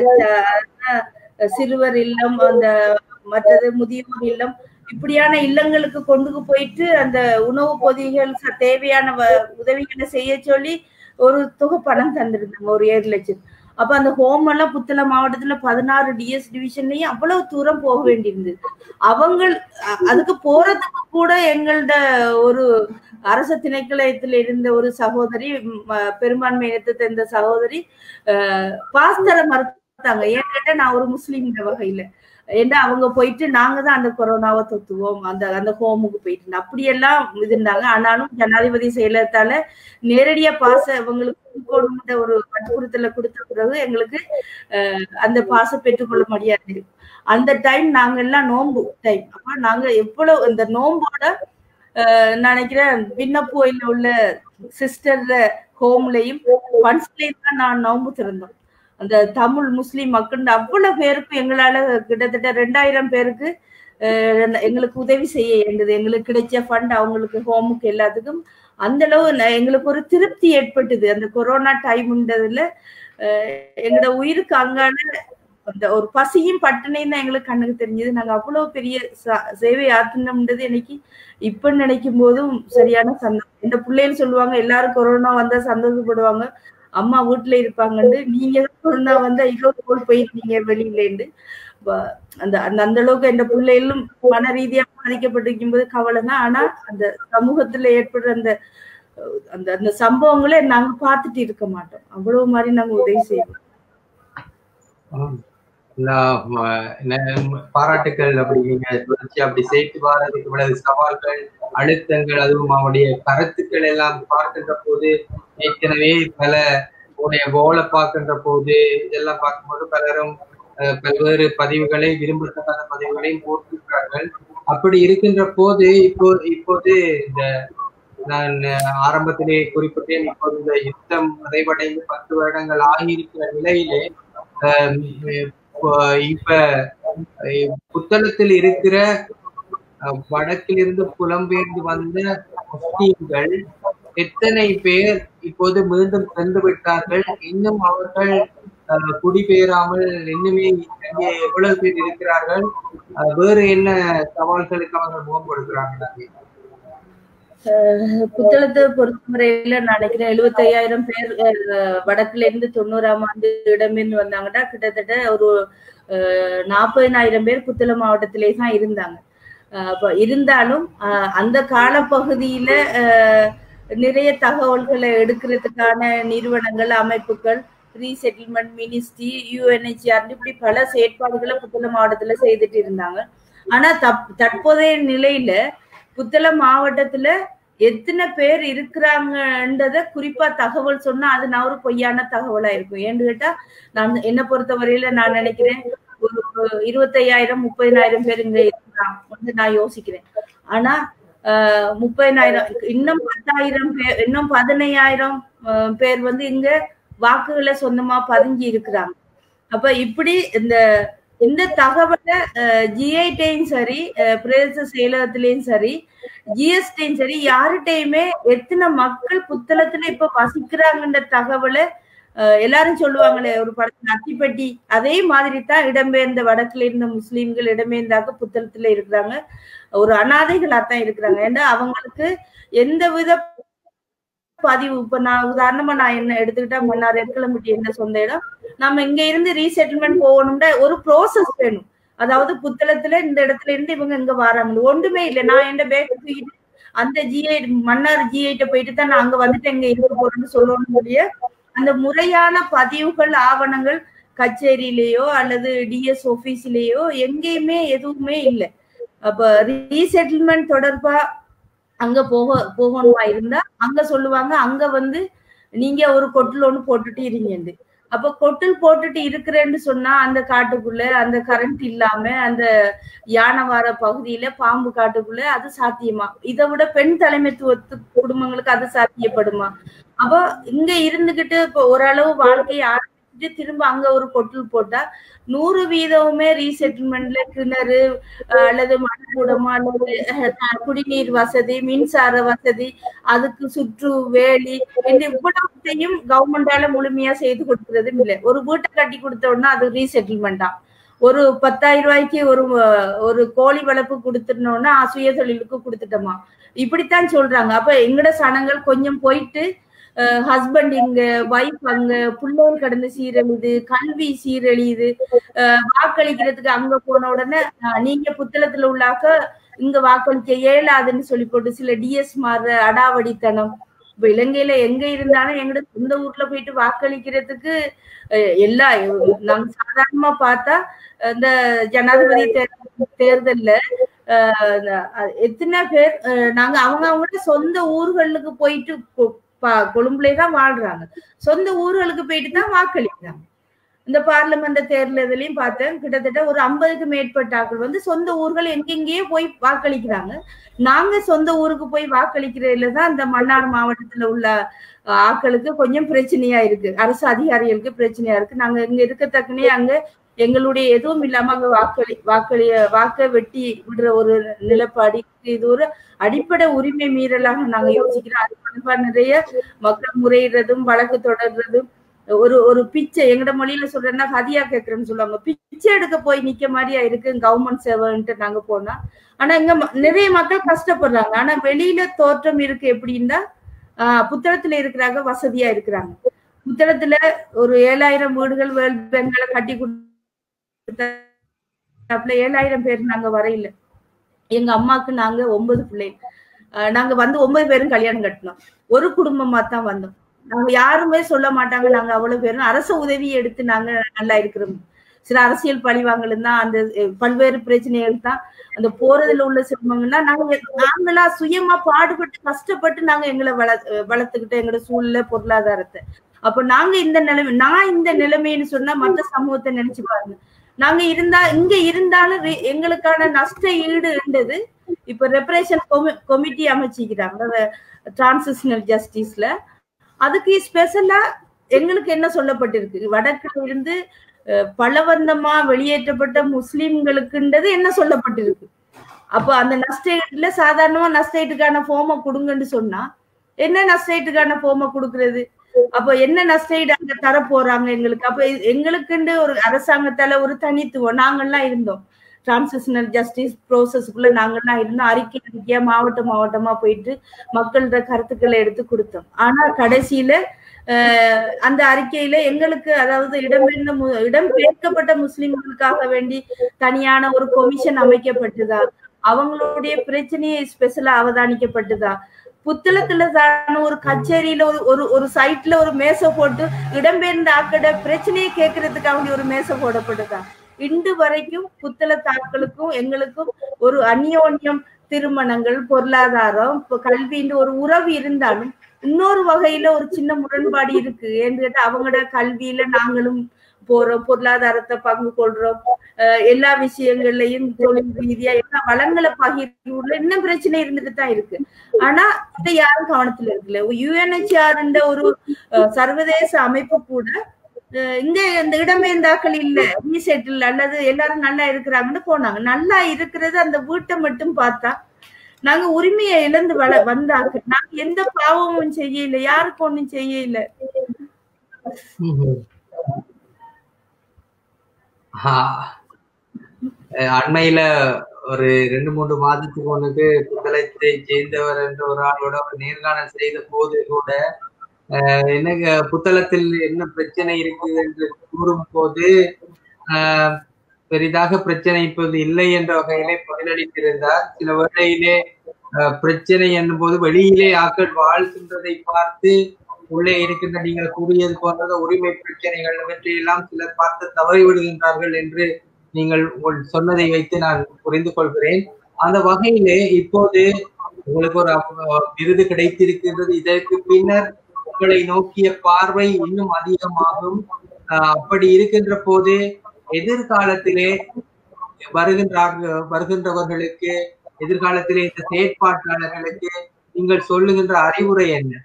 சிறுவர் இல்லம் அந்த மற்றது முதியோர் இல்லம் இப்படியான இல்லங்களுக்கு கொண்டு போயிட்டு அந்த உணவு பொதிகள் தேவையான உதவிகளை செய்ய சொல்லி ஒரு தொகை பணம் தந்திருந்தாங்க ஒரு ஏழு லட்சம் அப்ப அந்த ஹோம் எல்லாம் புத்தளம் மாவட்டத்துல பதினாறு டிஎஸ் டிவிஷன்லயும் அவ்வளவு தூரம் போக வேண்டியிருந்தது அவங்க அதுக்கு போறதுக்கு கூட எங்கள்ட ஒரு அரச திணைக்களத்தில் இருந்த ஒரு சகோதரி பெரும்பான்மை இனத்தை சேர்ந்த சகோதரி பாஸ் தர மறுத்தாங்க ஏன் கேட்டா நான் ஒரு முஸ்லீம் வகையில ஏன்னா அவங்க போயிட்டு நாங்க தான் அந்த கொரோனாவை தொத்துவோம் அந்த அந்த ஹோமுக்கு போயிட்டு அப்படியெல்லாம் இருந்தாங்க ஆனாலும் ஜனாதிபதி செயலகத்தால நேரடியா பாச அவங்களுக்கு கொடுக்கிற ஒரு வற்புறுத்தலை கொடுத்த பிறகு எங்களுக்கு அந்த பாச பெற்றுக்கொள்ள முடியாது அந்த டைம் நாங்க எல்லாம் நோன்பு டைம் அப்ப நாங்க எவ்வளவு இந்த நோம்போட நினைக்கிறேன் விண்ணப்போயில உள்ள சிஸ்டர் ஹோம்லயும் பன்ஸ்லயும் தான் நான் நோன்பு திறந்தோம் அந்த தமிழ் முஸ்லிம் மக்கள் அவ்வளவு பேருக்கு எங்களால கிட்டத்தட்ட ரெண்டாயிரம் பேருக்கு எங்களுக்கு உதவி செய்ய வேண்டியது எங்களுக்கு கிடைச்ச ஃபண்ட் அவங்களுக்கு ஹோமுக்கு எல்லாத்துக்கும் அந்த அளவு எங்களுக்கு ஒரு திருப்தி ஏற்பட்டது அந்த கொரோனா டைம்ன்றதுல எங்களோட உயிருக்கு அங்கான அந்த ஒரு பசியும் பட்டினையும் தான் எங்களுக்கு கண்ணுக்கு தெரிஞ்சது நாங்க அவ்வளவு பெரிய சேவை ஆத்தினோம்ன்றது எனக்கு இப்ப நினைக்கும் போதும் சரியான சந்தோஷம் இந்த பிள்ளைகள் சொல்லுவாங்க எல்லாரும் கொரோனா வந்தா சந்தோஷப்படுவாங்க அம்மா வீட்டுல இருப்பாங்கன்னு நீங்க கொரோனா வந்தா இவ்வளவு கோல் போயிருக்கீங்க வெளியிலேருந்து அந்த அந்த அந்த அளவுக்கு எந்த பிள்ளைகளும் மன ரீதியா பாதிக்கப்பட்டிருக்கும் போது கவலை தான் ஆனா அந்த சமூகத்துல ஏற்படுற அந்த அந்த அந்த சம்பவங்களை நாங்க பார்த்துட்டு இருக்க மாட்டோம் அவ்வளவு மாதிரி நாங்க உதவி செய்வோம் ஆம். நான் ம- ந- பாராட்டுக்கள் அப்படி நீங்க தொடர்ச்சி அப்படி சேர்த்து வாரதுக்கு இவ்வளவு சவால்கள் அழுத்தங்கள் அதுவும் அவருடைய கருத்துக்கள் எல்லாம் பார்க்கின்ற போது ஏற்கனவே பல உடைய கோலை பார்க்கின்ற போது இதெல்லாம் பார்க்கும்போது பலரும் அஹ், பல்வேறு பதிவுகளை விரும்பத்தக்காத பதிவுகளையும் போட்டிருக்கிறார்கள் அப்படி இருக்கின்ற போது இப்போ இப்போது இந்த நான் அஹ், ஆரம்பத்திலே குறிப்பிட்டேன் இப்போது இந்த யுத்தம் நிறைவடைந்து பத்து வருடங்கள் ஆகியிருக்கிற நிலையிலே ஆஹ் இப்போ இப்ப அஹ் புத்தளத்தில் இருக்கிற அஹ், வடக்கிலிருந்து புலம்பெயர்ந்து வந்த முஸ்லீம்கள் எத்தனை பேர் இப்போது மீண்டும் சென்று விட்டார்கள் இன்னும் அவர்கள் அஹ், குடிபெயராமல் இன்னுமே இங்கே எவ்வளவு பேர் இருக்கிறார்கள் அஹ், வேறு என்ன சவால்களுக்கு அவர்கள் முகம் கொடுக்கிறார்கள் அஹ் புத்தளத்தை பொறுத்தவரையில நான் நினைக்கிறேன் எழுபத்தி ஐயாயிரம் பேர் அஹ், வடக்குல இருந்து தொண்ணூறாம் ஆண்டு இடம்பெயர்ந்து வந்தாங்கன்னா கிட்டத்தட்ட ஒரு நாற்பதினாயிரம் பேர் புத்தளம் மாவட்டத்திலே தான் இருந்தாங்க அஹ் அப்ப இருந்தாலும் அஹ், அந்த காலப்பகுதியில அஹ், நிறைய தகவல்களை எடுக்கிறதுக்கான நிறுவனங்கள் அமைப்புகள் ரீசெட்டில்மெண்ட் மினிஸ்ட்ரி யூஎன்ஹெச்ஆர் இப்படி பல செயற்பாடுகளை புத்தளம் மாவட்டத்துல செய்துட்டு இருந்தாங்க ஆனா தப் தற்போதைய நிலையில புத்தளம் மாவட்டத்துல எத்தனை பேர் இருக்கிறாங்கன்றத குறிப்பா தகவல் சொன்னா அது நான் ஒரு பொய்யான தகவலா இருக்கும் ஏன்னு கேட்டா நான் என்ன பொறுத்தவரையில நான் நினைக்கிறேன் ஒரு இருபத்தையாயிரம் முப்பதினாயிரம் பேர் இங்க இருக்கிறாங்க வந்து நான் யோசிக்கிறேன் ஆனா ஆஹ் முப்பதினாயிரம் இன்னும் பத்தாயிரம் பேர் இன்னும் பதினையாயிரம் ஆஹ் பேர் வந்து இங்க வாக்குகளை சொந்தமா பதிஞ்சு இருக்கிறாங்க அப்ப இப்படி இந்த இந்த தகவலை ஜிஐட்டையும் சரி அஹ் பிரதேச செயலகத்திலயும் சரி ஜிஎஸ்டியும் சரி யார்கிட்டயுமே எத்தனை மக்கள் புத்தளத்துல இப்ப வசிக்கிறாங்கன்ற தகவலை அஹ் எல்லாரும் சொல்லுவாங்களே ஒரு படத்துல அத்திப்பட்டி அதே மாதிரி தான் இடம்பெயர்ந்த வடக்குல இருந்த முஸ்லீம்கள் இடம்பெயர்ந்தாக்க புத்தளத்துல இருக்கிறாங்க ஒரு அனாதைகளா தான் இருக்கிறாங்க ஏன்னா அவங்களுக்கு எந்த வித பதிவு இப்ப நான் உதாரணமா நான் என்ன எடுத்துக்கிட்டா மன்னார் எருக்கலம்பட்டி என்ன சொந்த இடம் நம்ம இங்க இருந்து ரீசெட்டில்மெண்ட் போகணும்னா ஒரு ப்ரோசஸ் வேணும் அதாவது புத்தளத்துல இந்த இடத்துல இருந்து இவங்க இங்க வராங்க ஒன்றுமே இல்லை நான் என்ன பேக் தூக்கிட்டு அந்த ஜிஐ மன்னார் ஜிஐட்ட போயிட்டு தான் நான் அங்க வந்துட்டு எங்க இருக்க போறேன்னு சொல்லணும் முடிய அந்த முறையான பதிவுகள் ஆவணங்கள் கச்சேரியிலேயோ அல்லது டிஎஸ் ஆபீஸ்லயோ எங்கேயுமே எதுவுமே இல்லை அப்ப ரீசெட்டில்மெண்ட் தொடர்பா அங்க போக போகணுமா இருந்தா அங்க சொல்லுவாங்க அங்க வந்து நீங்க ஒரு கொட்டில் ஒண்ணு போட்டுட்டு இருங்கண்டு அப்ப கொட்டில் போட்டுட்டு இருக்கிறேன்னு சொன்னா அந்த காட்டுக்குள்ள அந்த கரண்ட் இல்லாம அந்த யானை வார பகுதியில பாம்பு காட்டுக்குள்ள அது சாத்தியமா இதை விட பெண் தலைமைத்துவத்து குடும்பங்களுக்கு அது சாத்தியப்படுமா அப்போ இங்க இருந்துகிட்டு இப்போ ஓரளவு வாழ்க்கையை ஆரம்பிச்சுட்டு திரும்ப அங்க ஒரு கொட்டில் போட்டா நூறு வீதமுமே ரீசெட்டில்மெண்ட்ல கிணறு அஹ் அல்லது மண்கூடமா அல்லது அஹ், குடிநீர் வசதி மின்சார வசதி அதுக்கு சுற்று வேலி என்று இவ்வளவுத்தையும் கவர்மெண்டால முழுமையா செய்து கொடுக்கறதும் இல்லை ஒரு வீட்டை கட்டி கொடுத்த உடனே அது ரீசெட்டில்மெண்டா ஒரு பத்தாயிரம் ரூபாய்க்கு ஒரு அஹ், ஒரு கோழி வளர்ப்பு கொடுத்துட்டோம்னா சுய தொழிலுக்கு கொடுத்துட்டோமா இப்படித்தான் சொல்றாங்க அப்ப எங்கட சனங்கள் கொஞ்சம் போயிட்டு ஹஸ்பண்ட் இங்க ஒய்ஃப் அங்க பிள்ளைகள் கடந்து சீரழியுது கல்வி சீரழியுது அஹ் வாக்களிக்கிறதுக்கு அங்க போன உடனே அஹ் நீங்க புத்தளத்துல உள்ளாக்க இங்க வாக்களிக்க இயலாதுன்னு சொல்லி போட்டு சில டிஎஸ் மாற அடாவடித்தனம் இப்ப இலங்கையில எங்க இருந்தாலும் எங்கட சொந்த ஊர்ல போயிட்டு வாக்களிக்கிறதுக்கு அஹ் எல்லா நாங்க சாதாரணமா பார்த்தா இந்த ஜனாதிபதி தேர்தல் தேர்தல்ல அஹ் அஹ் எத்தனை பேர் அஹ் நாங்க அவங்க அவங்களோட சொந்த ஊர்களுக்கு போயிட்டு கொ- பா- கொழும்புலே தான் வாழ்றாங்க சொந்த ஊர்களுக்கு போயிட்டு தான் வாக்களிக்கிறாங்க இந்த பார்லிமெண்ட் தேர்தலையும் பார்த்தேன் கிட்டத்தட்ட ஒரு ஐம்பதுக்கு மேற்பட்ட ஆட்கள் வந்து சொந்த ஊர்கள் எங்கெங்கேயோ போய் வாக்களிக்கிறாங்க நாங்க சொந்த ஊருக்கு போய் வாக்களிக்கிறதுல தான் இந்த மன்னார் மாவட்டத்துல உள்ள அஹ், ஆட்களுக்கு கொஞ்சம் பிரச்சனையா இருக்கு அரசு அதிகாரிகளுக்கு பிரச்சனையா இருக்கு நாங்க இங்க இருக்கத்தக்கனே அங்க எங்களுடைய எதுவும் இல்லாம அங்க வாக்களி வாக்களிய வாக்க வெட்டி விடுற ஒரு நிலப்பாடு இது ஒரு அடிப்படை உரிமை மீறலாக நாங்க யோசிக்கிறோம் அது தொடர்பா நிறைய மக்கள் முறையிடுறதும் வழக்கு தொடர்றதும் ஒரு ஒரு பிச்சை எங்கட மொழியில சொல்றேன்னா ஹதியா கேக்குறேன்னு சொல்லுவாங்க பிச்சை எடுக்க போய் நிக்க மாதிரியா இருக்கு கவர்மெண்ட் சேவைன்ட்டு நாங்க போனா ஆனா இங்க ம- நிறைய மக்கள் கஷ்டப்படுறாங்க ஆனா வெளியில தோற்றம் இருக்கு எப்படின்னா ஆஹ் புத்தளத்துல இருக்கிறாங்க வசதியா இருக்கிறாங்க புத்தளத்துல ஒரு ஏழாயிரம் வீடுகள் வேர்ல்ட் பேங்க்ல கட்டி கொடுத்தாப்புல ஏழாயிரம் பேர் நாங்க வரையில எங்க அம்மாக்கு நாங்க ஒன்பது பிள்ளைங்க அஹ் நாங்க வந்து ஒன்பது பேரும் கல்யாணம் கட்டினோம் ஒரு குடும்பமா தான் வந்தோம் நாங்க யாருமே சொல்ல மாட்டாங்க நாங்க அவ்வளவு பேரும் அரச உதவி எடுத்து நாங்க நல்லா இருக்கிறோம் சில அரசியல் பழிவாங்கலும் தான் அந்த அஹ், பல்வேறு பிரச்சனைகள் தான் அந்த போறதுல உள்ள சிரமங்கள்னா நாங்க நாங்களா சுயமா பாடுபட்டு கஷ்டப்பட்டு நாங்க எங்களை வள அஹ், வளர்த்துக்கிட்டோம் எங்களோட சூழ்நிலை பொருளாதாரத்தை அப்ப நாங்க இந்த நிலைமை நான் இந்த நிலைமைன்னு சொன்னா மத்த சமூகத்தை நினைச்சு பாருங்க நாங்க இருந்தா இங்க இருந்தாலும் re- எங்களுக்கான நஷ்ட ஈடு இருந்தது இப்ப ரெப்பரேஷன் கமிட்டி அமைச்சிக்கிறாங்க டிரான்சிஷனல் ஜஸ்டிஸ்ல அதுக்கு ஸ்பெஷலா எங்களுக்கு என்ன சொல்லப்பட்டிருக்கு வடக்குல இருந்து அஹ், பலவந்தமா வெளியேற்றப்பட்ட முஸ்லிம்களுக்குன்றது என்ன சொல்லப்பட்டிருக்கு அப்ப அந்த நஷ்டஈட்டுல சாதாரணமா நஷ்டஈட்டுக்கான ஃபார்மை கொடுங்கன்னு சொன்னா என்ன நஷ்டஈட்டுக்கான ஃபார்மை கொடுக்கறது அப்ப என்ன நஷ்டஈடு அங்க தர போறாங்க எங்களுக்கு அப்ப இது- எங்களுக்குன்னு ஒரு அரசாங்கத்தால ஒரு தனித்துவம் நாங்கெல்லாம் இருந்தோம் டிரான்சிஷனல் ஜஸ்டிஸ் ப்ரோசஸ்க்குள்ள நாங்கெல்லாம் இருந்தோம் அறிக்கை அறிக்கையா மாவட்ட மாவட்டமா போயிட்டு மக்களோட கருத்துக்களை எடுத்து கொடுத்தோம் ஆனா கடைசியில அஹ், அந்த அறிக்கையில எங்களுக்கு அதாவது இடம்பெயர்ந்த மு- இடம்பெயர்க்கப்பட்ட முஸ்லிம்களுக்காக வேண்டி தனியான ஒரு கொமிஷன் அமைக்கப்பட்டதா அவங்களுடைய பிரச்சனையை ஸ்பெஷலா அவதானிக்கப்பட்டதா புத்தளத்துல தான ஒரு கச்சேரியில ஒரு ஒரு ஒரு சைட்ல ஒரு மேசை போட்டு இடம்பெயர்ந்த ஆக்கட பிரச்சனையை கேட்கறதுக்காக வேண்டி ஒரு மேசை போடப்படுதா இன்று வரைக்கும் புத்தள தாக்களுக்கும் எங்களுக்கும் ஒரு அந்யோன்யம் திருமணங்கள் பொருளாதாரம் இப்ப கல்வின்னு ஒரு உறவு இருந்தாலும் இன்னொரு வகையில ஒரு சின்ன முரண்பாடு இருக்கு ஏன்னு கேட்டா அவங்களோட கல்வியில நாங்களும் போறோம் பொருளாதாரத்தை பங்கு கொள்றோம் அஹ் எல்லா விஷயங்கள்லயும் தொழில் ரீதியா எல்லா வளங்களை பகிர்வுல இன்னும் பிரச்சனை இருந்துட்டு தான் இருக்கு ஆனா இதை யாரும் கவனத்துல இருக்குல்ல யுஎன்ஹெச்ஆர் ஒரு அஹ், சர்வதேச அமைப்பு கூட அஹ், இங்க இந்த இடமேந்தாக்கள் இல்ல ரீசெட்டில் அல்லது எல்லாரும் நல்லா இருக்கிறாங்கன்னு போனாங்க நல்லா இருக்கிறது அந்த வீட்டை மட்டும் பார்த்தா நாங்க உரிமையை இழந்து வள வந்தாக்க நாங்க எந்த பாவமும் செய்யல யாருக்கும் ஒண்ணும் செய்யல ம்ஹும். ஆ. அஹ் அண்மையில ஒரு ரெண்டு மூன்று மாதத்துக்கு முன்னுக்கு புத்தளத்தை சேர்ந்தவர் என்ற ஒரு ஆளோட ஒரு நேர்காணல் செய்த போது கூட அஹ் என்னங்க புத்தளத்தில் என்ன பிரச்சனை இருக்குது என்று கூறும் போது ஆஹ் பெரிதாக பிரச்சனை இப்போது இல்லை என்ற வகையிலே பதிலளித்திருந்தார் சில வேளையிலே அஹ், பிரச்சனை என்னும் போது வெளியிலே ஆக்கள் வாழ்கின்றதை பார்த்து உள்ளே இருக்கின்ற நீங்கள் கூறியது போன்ற உரிமை பிரச்சனைகள் இவற்றையெல்லாம் சிலர் பார்த்து தவறி விடுகின்றார்கள் என்று நீங்கள் உங்கள் சொன்னதை வைத்து நான் புரிந்து கொள்கிறேன் அந்த வகையிலே இப்போது உங்களுக்கு ஒரு அஹ், விருது கிடைத்திருக்கின்றது இதற்கு பின்னர் உங்களை நோக்கிய பார்வை இன்னும் அதிகமாகும் அஹ், அப்படி இருக்கின்ற போது எதிர்காலத்திலே வருகின்றார்கள் வருகின்றவர்களுக்கு எதிர்காலத்திலே இந்த செயற்பாட்டாளர்களுக்கு நீங்கள் சொல்லுகின்ற அறிவுரை என்ன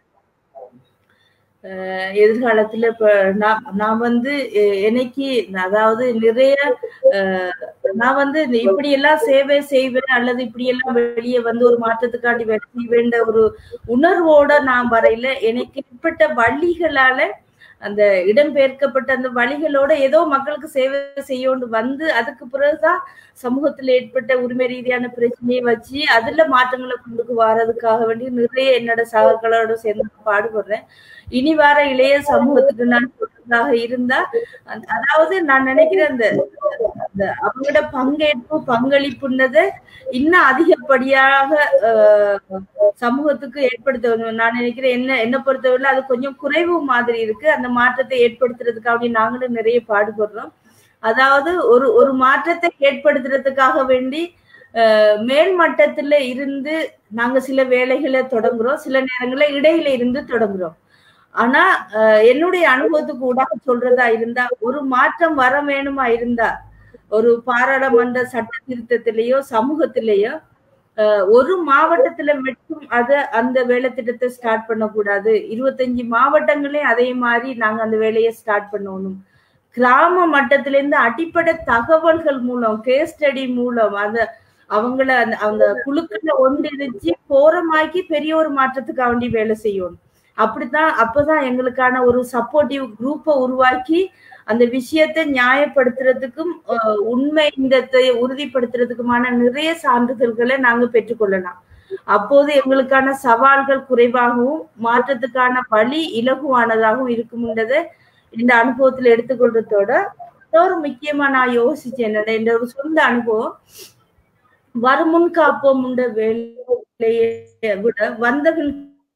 அஹ் எதிர்காலத்துல இப்ப நான் நான் வந்து எ- எனக்கு அதாவது நிறைய அஹ், நான் வந்து இந்த இப்படி எல்லாம் சேவை செய்வேன் அல்லது இப்படி எல்லாம் வெளியே வந்து ஒரு மாற்றத்துக்காண்டி வேலை செய்வேன்ற ஒரு உணர்வோட நான் வரையில எனக்கு ஏற்பட்ட வழிகளால அந்த இடம்பெயர்க்கப்பட்ட அந்த வழிகளோட ஏதோ மக்களுக்கு சேவை செய்யணும் வந்து அதுக்கு பிறகுதான் சமூகத்துல ஏற்பட்ட உரிமை ரீதியான பிரச்சனையை வச்சு அதுல மாற்றங்களை கொண்டு வரதுக்காக வேண்டி நிறைய என்னோட சகர்களோட சேர்ந்து நான் பாடுபடுறேன் இனி வர இளைய சமூகத்துக்கு நான் சொல்றதாக இருந்தா அந்த- அதாவது நான் நினைக்கிறேன் அந்த அந்த அவங்களோட பங்கேற்பு பங்களிப்புன்னதை இன்னும் அதிகப்படியாக அஹ், சமூகத்துக்கு ஏற்படுத்த வேண்டும். நான் நினைக்கிறேன் என்ன என்ன பொறுத்தவரை அது கொஞ்சம் குறைவு மாதிரி இருக்கு அந்த மாற்றத்தை ஏற்படுத்துறதுக்காக நாங்களும் நிறைய பாடுபடுறோம் அதாவது ஒரு ஒரு மாற்றத்தை ஏற்படுத்துறதுக்காக வேண்டி அஹ், மேல் மட்டத்துல இருந்து நாங்க சில வேலைகளை தொடங்குறோம் சில நேரங்கள்ல இடையில இருந்து தொடங்குறோம் ஆனா அஹ், என்னுடைய அனுபவத்துக்கு ஊடாக சொல்றதா இருந்தா ஒரு மாற்றம் வர வேணுமா இருந்தா ஒரு பாராளுமன்ற சட்ட திருத்தத்திலேயோ சமூகத்திலேயோ அஹ், ஒரு மாவட்டத்துல மட்டும் அத அந்த வேலை திட்டத்தை ஸ்டார்ட் பண்ணக்கூடாது இருபத்தஞ்சு மாவட்டங்களே அதே மாதிரி நாங்க அந்த வேலையை ஸ்டார்ட் பண்ணணும் கிராம மட்டத்தில இருந்து அடிப்படை தகவல்கள் மூலம் கேஸ் ஸ்டடி மூலம் அத அவங்கள அந்த அந்த குழுக்களை ஒன்றிணைச்சு போரமாக்கி பெரிய ஒரு மாற்றத்துக்காக வேண்டி வேலை செய்யணும் அப்படித்தான் அப்பதான் எங்களுக்கான ஒரு சப்போர்ட்டிவ் குரூப்பை உருவாக்கி அந்த விஷயத்தை நியாயப்படுத்துறதுக்கும் அஹ், உண்மை இந்தத்தை உறுதிப்படுத்துறதுக்குமான நிறைய சான்றிதழ்களை நாங்க பெற்றுக்கொள்ளலாம் அப்போது எங்களுக்கான சவால்கள் குறைவாகவும் மாற்றத்துக்கான வழி இலகுவானதாகவும் இருக்கும்ன்றதை இந்த அனுபவத்துல எடுத்துக்கொள்றதோட இன்னொரு முக்கியமா நான் யோசிச்சேன் என்னோட இந்த ஒரு சொந்த அனுபவம் வருமுன் காப்போம் வேலை வேலையை விட வந்தவர்கள்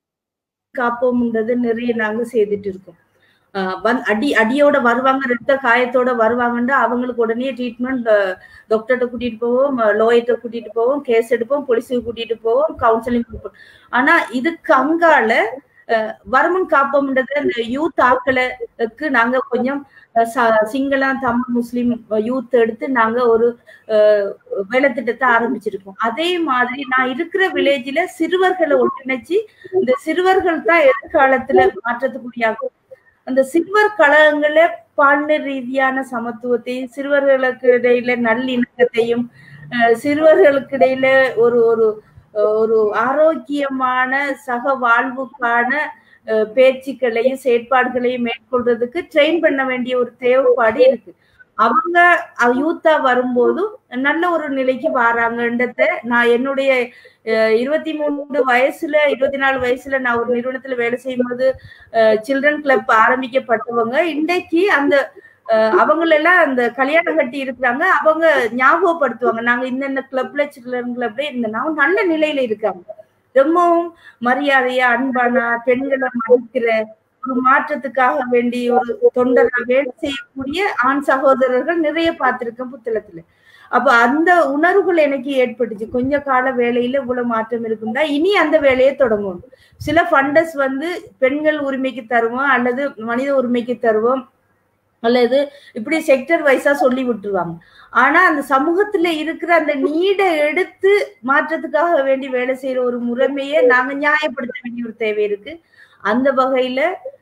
காப்போம்ன்றது நிறைய நாங்க செய்துட்டு இருக்கோம் ஆஹ் வந்- அடி அடியோட வருவாங்க ரத்த காயத்தோட வருவாங்கன்னா அவங்களுக்கு உடனே ட்ரீட்மெண்ட் டாக்டர்கிட்ட கூட்டிட்டு போவோம் லோயர்கிட்ட கூட்டிட்டு போவோம் கேஸ் எடுப்போம் போலீஸுக்கு கூட்டிட்டு போவோம் கவுன்சிலிங் கொடுப்போம் ஆனா இதுக்கு அங்கால அஹ், வருமுன் காப்போம்ன்றது அந்த யூத் ஆக்களுக்கு நாங்க கொஞ்சம் அஹ், ச- சிங்கள தமிழ் முஸ்லிம் யூத் எடுத்து நாங்க ஒரு அஹ், வேலை திட்டத்தை ஆரம்பிச்சிருக்கோம் அதே மாதிரி நான் இருக்கிற வில்லேஜ்ல சிறுவர்களை ஒன்றிணைச்சு இந்த சிறுவர்கள் தான் எதிர்காலத்துல மாற்றத்துக்குரிய அந்த சிறுவர் கழகங்கள பாலின ரீதியான சமத்துவத்தையும் சிறுவர்களுக்கு இடையில நல்லிணக்கத்தையும் அஹ், சிறுவர்களுக்கு இடையில ஒரு ஒரு அஹ், ஒரு ஆரோக்கியமான சக வாழ்வுக்கான அஹ், பேச்சுக்களையும் செயற்பாடுகளையும் மேற்கொள்றதுக்கு ட்ரெயின் பண்ண வேண்டிய ஒரு தேவைப்பாடு இருக்கு அவங்க யூத்தா வரும்போது நல்ல ஒரு நிலைக்கு வராங்கன்றத நான் என்னுடைய அஹ், இருபத்தி மூணு வயசுல இருபத்தி நாலு வயசுல நான் ஒரு நிறுவனத்துல வேலை செய்யும்போது சில்ட்ரன் கிளப் ஆரம்பிக்கப்பட்டவங்க இன்றைக்கு அந்த அஹ், அவங்களெல்லாம் அந்த கல்யாணம் கட்டி இருக்கிறாங்க அவங்க ஞாபகப்படுத்துவாங்க நாங்க இந்த கிளப்ல சில்ட்ரன் கிளப்ல இருந்தோம் அவங்க நல்ல நிலையில இருக்காங்க ரொம்பவும் மரியாதையா அன்பானா பெண்களை மதிக்கிற ஒரு மாற்றத்துக்காக வேண்டி ஒரு தொண்டரா வேலை செய்யக்கூடிய ஆண் சகோதரர்கள் நிறைய பார்த்திருக்கேன் புத்தளத்துல அப்ப அந்த உணர்வுகள் எனக்கு ஏற்பட்டுச்சு கொஞ்ச கால வேலையில இவ்வளவு மாற்றம் இருக்கும்டா இனி அந்த வேலையை தொடங்கணும் சில ஃபண்டஸ் வந்து பெண்கள் உரிமைக்கு தருவோம் அல்லது மனித உரிமைக்கு தருவோம் அல்லது இப்படி செக்டர் வைஸா சொல்லி விட்டுருவாங்க ஆனா அந்த சமூகத்துல இருக்கிற அந்த நீடை எடுத்து மாற்றத்துக்காக வேண்டி வேலை செய்யற ஒரு முறைமையை நாங்க நியாயப்படுத்த வேண்டிய ஒரு தேவை இருக்கு அந்த வகையில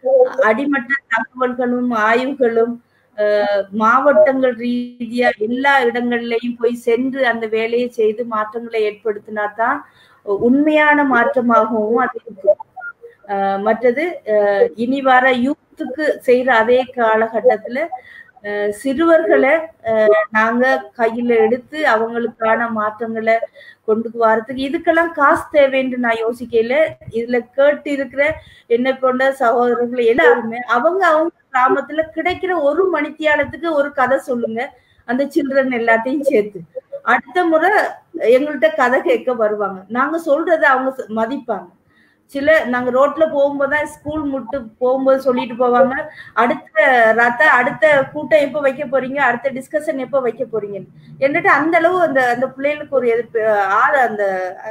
அடிமட்ட தகவல்களும் ஆய்வுகளும் அஹ், மாவட்டங்கள் ரீதியா எல்லா இடங்கள்லயும் போய் சென்று அந்த வேலையை செய்து மாற்றங்களை ஏற்படுத்தினா தான் உண்மையான மாற்றமாகவும் அது இருக்கும் அஹ், மற்றது அஹ், இனி வர யூத்துக்கு செய்யற அதே காலகட்டத்துல அஹ், சிறுவர்களை அஹ், நாங்க கையில எடுத்து அவங்களுக்கான மாற்றங்களை கொண்டு வரதுக்கு இதுக்கெல்லாம் காசு தேவைன்னு நான் யோசிக்கல இதுல கேட்டு இருக்கிற என்னை போன்ற சகோதரர்கள் எல்லாருமே அவங்க அவங்க கிராமத்துல கிடைக்கிற ஒரு மணித்தியாலத்துக்கு ஒரு கதை சொல்லுங்க அந்த சில்ட்ரன் எல்லாத்தையும் சேர்த்து அடுத்த முறை எங்கள்கிட்ட கதை கேட்க வருவாங்க நாங்க சொல்றத அவங்க ச- மதிப்பாங்க சில நாங்க ரோட்ல போகும்போது தான் ஸ்கூல் முட்டு போகும்போது சொல்லிட்டு போவாங்க அடுத்த ரத்த அடுத்த கூட்டம் எப்ப வைக்க போறீங்க அடுத்த டிஸ்கஷன் எப்ப வைக்க போறீங்க என்னட்டு அந்த அளவு அந்த அந்த பிள்ளைகளுக்கு ஒரு எதிர்ப்பு ஆ- அந்த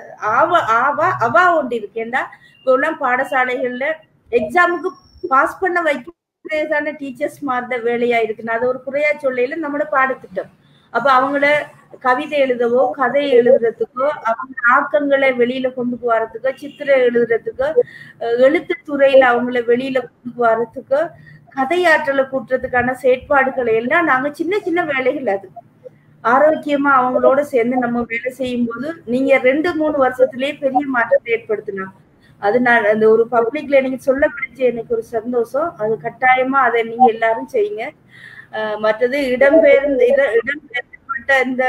ஆவா ஆவா அவா ஒன்று இருக்கேன்டா இப்போ உள்ள பாடசாலைகள்ல எக்ஸாமுக்கு பாஸ் பண்ண வைக்கிறதான டீச்சர்ஸ் மாறுத வேலையா இருக்கு நான் அதை ஒரு குறையா சொல்லையில நம்மளோட பாடத்திட்டம் அப்ப அவங்கள கவிதை எழுதவோ கதை எழுதுறதுக்கோ அவங்க ஆக்கங்களை வெளியில கொண்டு போறதுக்கோ சித்திரை எழுதுறதுக்கோ அஹ் எழுத்து துறையில அவங்கள வெளியில கொண்டு போறதுக்கோ கதையாற்றலை கூட்டுறதுக்கான செயற்பாடுகளை எல்லாம் நாங்க சின்ன சின்ன வேலைகள் அது ஆரோக்கியமா அவங்களோட சேர்ந்து நம்ம வேலை செய்யும் போது நீங்க ரெண்டு மூணு வருஷத்திலேயே பெரிய மாற்றத்தை ஏற்படுத்தலாம் அது நான் அந்த ஒரு பப்ளிக்ல நீங்க சொல்ல பிடிச்ச எனக்கு ஒரு சந்தோஷம் அது கட்டாயமா அதை நீங்க எல்லாரும் செய்யுங்க அஹ் மற்றது இடம்பெயர்ந்து இட- இடம்பெயர்க்கப்பட்ட இந்த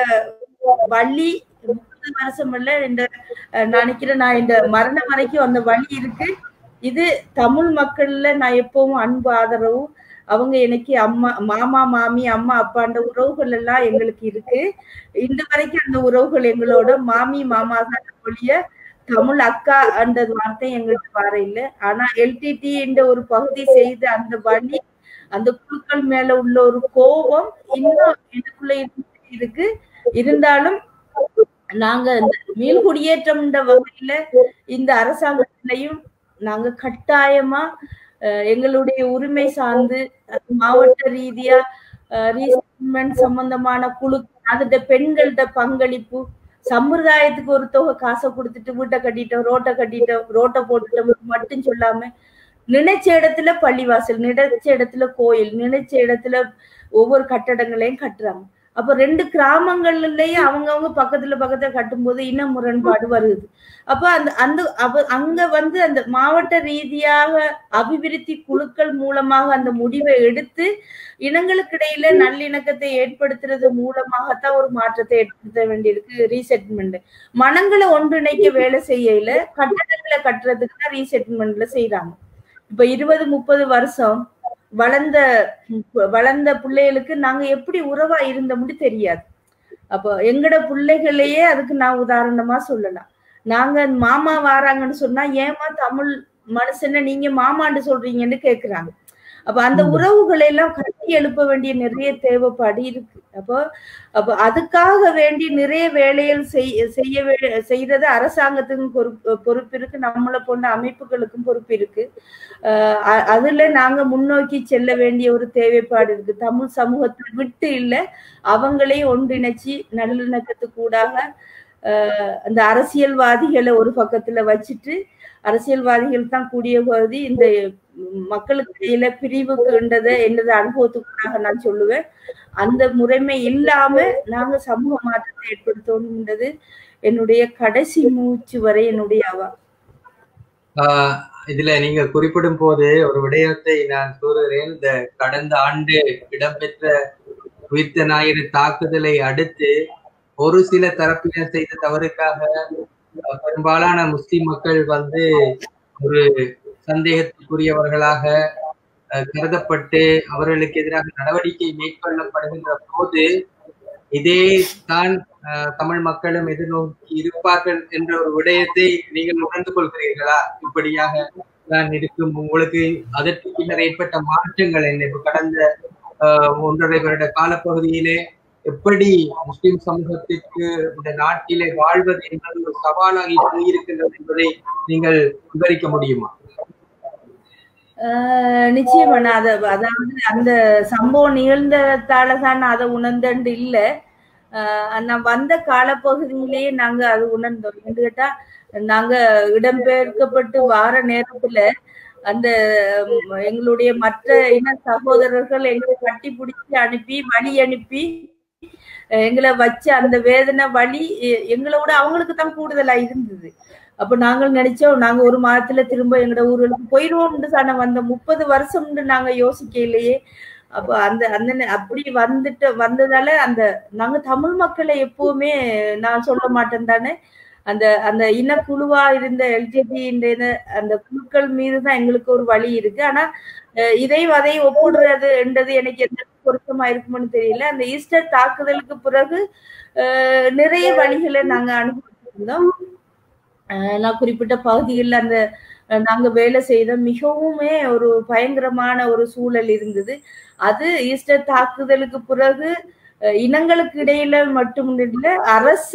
வள்ளி முப்பது வருஷம் இல்ல இந்த அஹ், நான் நினைக்கிறேன் நான் இந்த மரணம் வரைக்கும் அந்த வழி இருக்கு இது தமிழ் மக்கள்ல நான் எப்பவும் அன்பு ஆதரவும் அவங்க எனக்கு அம்மா மாமா மாமி அம்மா அப்பான்ற உறவுகள் எல்லாம் எங்களுக்கு இருக்கு இந்த வரைக்கும் அந்த உறவுகள் எங்களோட மாமி மாமா தான் ஒழிய தமிழ் அக்கா அந்த வார்த்தை எங்களுக்கு வர இல்லை ஆனா எல்டிடி என்ற ஒரு பகுதி செய்த அந்த வழி அந்த குழுக்கள் மேல உள்ள ஒரு கோபம் இன்னும் எனக்குள்ள இருந்துட்டு இருக்கு இருந்தாலும் நாங்க இந்த மீள்குடியேற்றம்ன்ற வகையில இந்த அரசாங்கத்திலையும் நாங்க கட்டாயமா அஹ், எங்களுடைய உரிமை சார்ந்து அஹ், மாவட்ட ரீதியா ரீசெட்மெண்ட் சம்பந்தமான குழு அதுட பெண்கள்ட பங்களிப்பு சம்பிரதாயத்துக்கு ஒரு தொகை காசை கொடுத்துட்டு வீட்டை கட்டிட்டோம் ரோட்டை கட்டிட்டோம் ரோட்டை போட்டுட்டோம் மட்டும் சொல்லாம நினைச்ச இடத்துல பள்ளிவாசல் நினைச்ச இடத்துல கோயில் நினைச்ச இடத்துல ஒவ்வொரு கட்டடங்களையும் கட்டுறாங்க அப்ப ரெண்டு கிராமங்கள்லயும் அவங்கவங்க பக்கத்துல பக்கத்துல கட்டும்போது இன முரண்பாடு வருது அப்ப அந்த அந்த அப்ப அங்க வந்து அந்த மாவட்ட ரீதியாக அபிவிருத்தி குழுக்கள் மூலமாக அந்த முடிவை எடுத்து இனங்களுக்கு இடையில நல்லிணக்கத்தை ஏற்படுத்துறது மூலமாகத்தான் ஒரு மாற்றத்தை ஏற்படுத்த வேண்டியிருக்கு ரீசெட்மெண்ட் மனங்களை ஒன்றிணைக்க வேலை செய்யல கட்டடங்களை கட்டுறதுக்கு தான் ரீசெட்மெண்ட்ல செய்யறாங்க இப்ப இருபது முப்பது வருஷம் வளர்ந்த வளர்ந்த பிள்ளைகளுக்கு நாங்க எப்படி உறவா இருந்தோம்னு தெரியாது அப்போ எங்கட பிள்ளைகளையே அதுக்கு நான் உதாரணமா சொல்லலாம் நாங்க மாமா வாராங்கன்னு சொன்னா ஏமா தமிழ் மனுஷனை நீங்க மாமான்னு சொல்றீங்கன்னு கேக்குறாங்க அப்ப அந்த ம். உறவுகளை எல்லாம் கட்டி எழுப்ப வேண்டிய நிறைய தேவைப்பாடு இருக்கு அப்போ அப்ப அதுக்காக வேண்டி நிறைய வேலைகள் செய்- செய்ய வே- செய்யறது அரசாங்கத்துக்கும் பொறுப்பு பொறுப்பு இருக்கு நம்மளை போன்ற அமைப்புகளுக்கும் பொறுப்பு இருக்கு அஹ் அ- அதுல நாங்க முன்னோக்கி செல்ல வேண்டிய ஒரு தேவைப்பாடு இருக்கு தமிழ் சமூகத்தை விட்டு இல்ல அவங்களையும் ஒன்றிணைச்சு நல்லிணக்கத்துக்கூடாக அஹ் அந்த அரசியல்வாதிகளை ஒரு பக்கத்துல வச்சுட்டு அரசியல்வாதிகள் தான் கூடிய பகுதி இந்த மக்களுக்கு இடையில பிரிவுக்குன்றத என்னது அனுபவத்துக்குள்ளாக நான் சொல்லுவேன் அந்த முறைமை இல்லாம நாங்க சமூக மாற்றத்தை ஏற்படுத்தணும்ன்றது என்னுடைய கடைசி மூச்சு வரை என்னுடைய அவா ஆஹ் இதுல நீங்க குறிப்பிடும் போது ஒரு விடயத்தை நான் கூறுகிறேன் இந்த கடந்த ஆண்டு இடம்பெற்ற உயிர்த்த ஞாயிறு தாக்குதலை அடுத்து ஒரு சில தரப்பினர் செய்த தவறுக்காக அஹ், பெரும்பாலான முஸ்லிம் மக்கள் வந்து ஒரு சந்தேகத்துக்குரியவர்களாக அஹ், கருதப்பட்டு அவர்களுக்கு எதிராக நடவடிக்கை மேற்கொள்ளப்படுகின்ற போது இதே தான் அஹ், தமிழ் மக்களும் எதிர்நோக்கி இருப்பார்கள் என்ற ஒரு விடயத்தை நீங்கள் உணர்ந்து கொள்கிறீர்களா இப்படியாக தான் இருக்கும் உங்களுக்கு அதற்கு பின்னர் ஏற்பட்ட மாற்றங்கள் என்ன இப்ப கடந்த அஹ், ஒன்றரை வருட காலப்பகுதியிலே எப்படி முஸ்லிம் சமூகத்திற்கு இந்த நாட்டிலே வாழ்வது என்பது ஒரு சவாலாகி போயிருக்கின்றது என்பதை நீங்கள் விவரிக்க முடியுமா ஆஹ் நிச்சயமா நான் அத அதாவது அந்த சம்பவம் நிகழ்ந்ததால தான் நான் அதை உணர்ந்தண்டு இல்ல ஆஹ் நான் வந்த காலப்பகுதியிலேயே நாங்க அது உணர்ந்தோம் என்று கேட்டா நாங்க இடம்பெயர்க்கப்பட்டு வார நேரத்துல அந்த ம், எங்களுடைய மற்ற இன சகோதரர்கள் எங்களை கட்டி பிடிச்சி அனுப்பி வழி அனுப்பி அஹ் எங்களை வச்ச அந்த வேதனை வலி எ- எங்களை விட அவங்களுக்கு தான் கூடுதலா இருந்தது அப்ப நாங்கள் நினைச்சோம் நாங்க ஒரு மாதத்துல திரும்ப எங்கட ஊர்களுக்கு போயிருவோம்னு தானே வந்த முப்பது வருஷம்னு நாங்க யோசிக்க இல்லையே அப்ப அந்த அந்த நே- அப்படி வந்துட்டு வந்ததால அந்த நாங்க தமிழ் மக்களை எப்பவுமே நான் சொல்ல மாட்டேன் தானே அந்த அந்த இனக்குழுவா இருந்த எல்ஜிபி அந்த குழுக்கள் மீது தான் எங்களுக்கு ஒரு வழி இருக்கு ஆனா அஹ் இதையும் அதையும் ஒப்பிடுறது என்றது எனக்கு எந்த அளவுக்கு பொருத்தமா இருக்கும்னு தெரியல அந்த ஈஸ்டர் தாக்குதலுக்கு பிறகு அஹ் நிறைய வழிகளை நாங்க அனுபவிச்சிருந்தோம் அஹ் நான் குறிப்பிட்ட பகுதிகளில் அந்த அஹ் நாங்க வேலை செய்த மிகவுமே ஒரு பயங்கரமான ஒரு சூழல் இருந்தது அது ஈஸ்டர் தாக்குதலுக்கு பிறகு அஹ் இனங்களுக்கு இடையில மட்டும் இல்ல அரச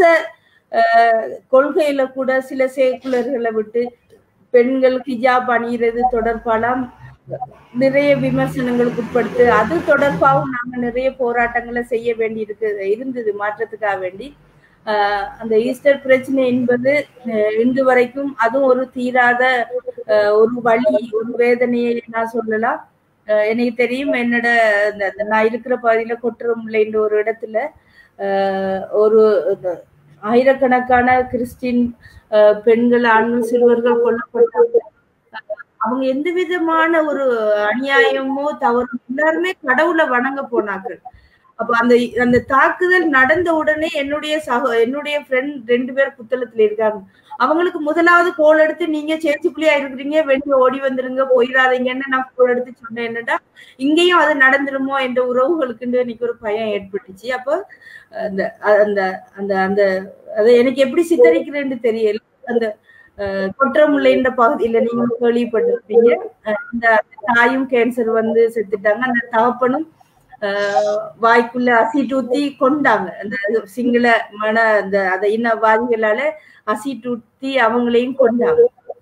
அஹ் கொள்கையில கூட சில சேக்குலர்களை விட்டு பெண்கள் ஹிஜாப் அணிகிறது தொடர்பாலாம் நிறைய விமர்சனங்களுக்கு உட்படுத்து அது தொடர்பாகவும் நாங்க நிறைய போராட்டங்களை செய்ய வேண்டி இருக்கு இருந்தது மாற்றத்துக்காக வேண்டி ஆஹ் அந்த ஈஸ்டர் பிரச்சனை என்பது அஹ் இன்று வரைக்கும் அதுவும் ஒரு தீராத அஹ் ஒரு வழி ஒரு வேதனையை நான் சொல்லலாம் அஹ் எனக்கு தெரியும் என்னோட இந்த- இந்த நான் இருக்கிற பகுதியில கொட்டுறமுல்லைன்ற ஒரு இடத்துல அஹ் ஒரு இந்த ஆயிரக்கணக்கான கிறிஸ்டின் அஹ் பெண்கள் ஆண்கள் சிறுவர்கள் கொல்லப்பட்டாங்க அவங்க எந்த விதமான ஒரு அநியாயமோ தவறு எல்லாருமே கடவுளை வணங்க போனார்கள் அப்ப அந்த அந்த தாக்குதல் நடந்த உடனே என்னுடைய சக என்னுடைய ஃப்ரெண்ட் ரெண்டு பேர் புத்தளத்துல இருக்காங்க அவங்களுக்கு முதலாவது கோல் எடுத்து நீங்க சேர்ச்சிக்குள்ளேயா இருக்கிறீங்க வெளியே ஓடி வந்துருங்க போயிடாதீங்கன்னு நான் கோல் எடுத்து சொன்னேன் என்னடா இங்கேயும் அது நடந்துருமோ என்ற உறவுகளுக்குன்னு எனக்கு ஒரு பயம் ஏற்பட்டுச்சு அப்போ அந்த அந்த அந்த அந்த அதை எனக்கு எப்படி சித்தரிக்கிறேன்னு தெரியல அந்த அஹ், கொற்றமுல்லைன்ற பகுதியில நீங்க கேள்விப்பட்டிருப்பீங்க அஹ், இந்த தாயும் கேன்சர் வந்து செத்துட்டாங்க அந்த தகப்பனும் ஆஹ் வாய்க்குள்ள அசிட் ஊத்தி கொண்டாங்க அந்த சிங்கள மன அந்த அந்த இனவாதிகளால அசிட் ஊத்தி அவங்களையும் கொண்டாங்க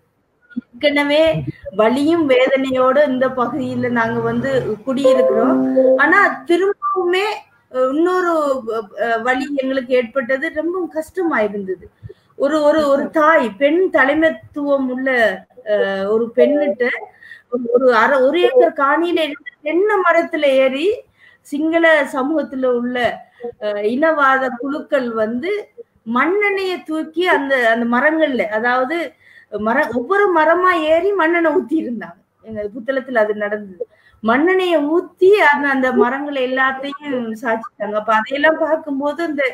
ஏற்கனவே வலியும் வேதனையோட இந்த பகுதியில நாங்க வந்து குடியிருக்கிறோம் ஆனா திரும்பவுமே அஹ், இன்னொரு அஹ், வலி எங்களுக்கு ஏற்பட்டது ரொம்ப கஷ்டமா இருந்தது ஒரு ஒரு ஒரு தாய் பெண் தலைமைத்துவம் உள்ள அஹ், ஒரு பெண்ணிட்ட ஒரு- ஒரு அரை ஒரு ஏக்கர் காணியில இருந்து தென்னை மரத்துல ஏறி சிங்கள சமூகத்துல உள்ள அஹ், இனவாத குழுக்கள் வந்து மண்ணெண்ணெய தூக்கி அந்த அந்த மரங்கள்ல அதாவது மர ஒவ்வொரு மரமா ஏறி மண்ணெண்ணெய் ஊத்தி இருந்தாங்க எங்க புத்தளத்துல அது நடந்தது மண்ணெண்ணெய ஊத்தி அந்த அந்த மரங்களை எல்லாத்தையும் சாச்சிட்டாங்க அப்ப அதையெல்லாம் பார்க்கும்போது இந்த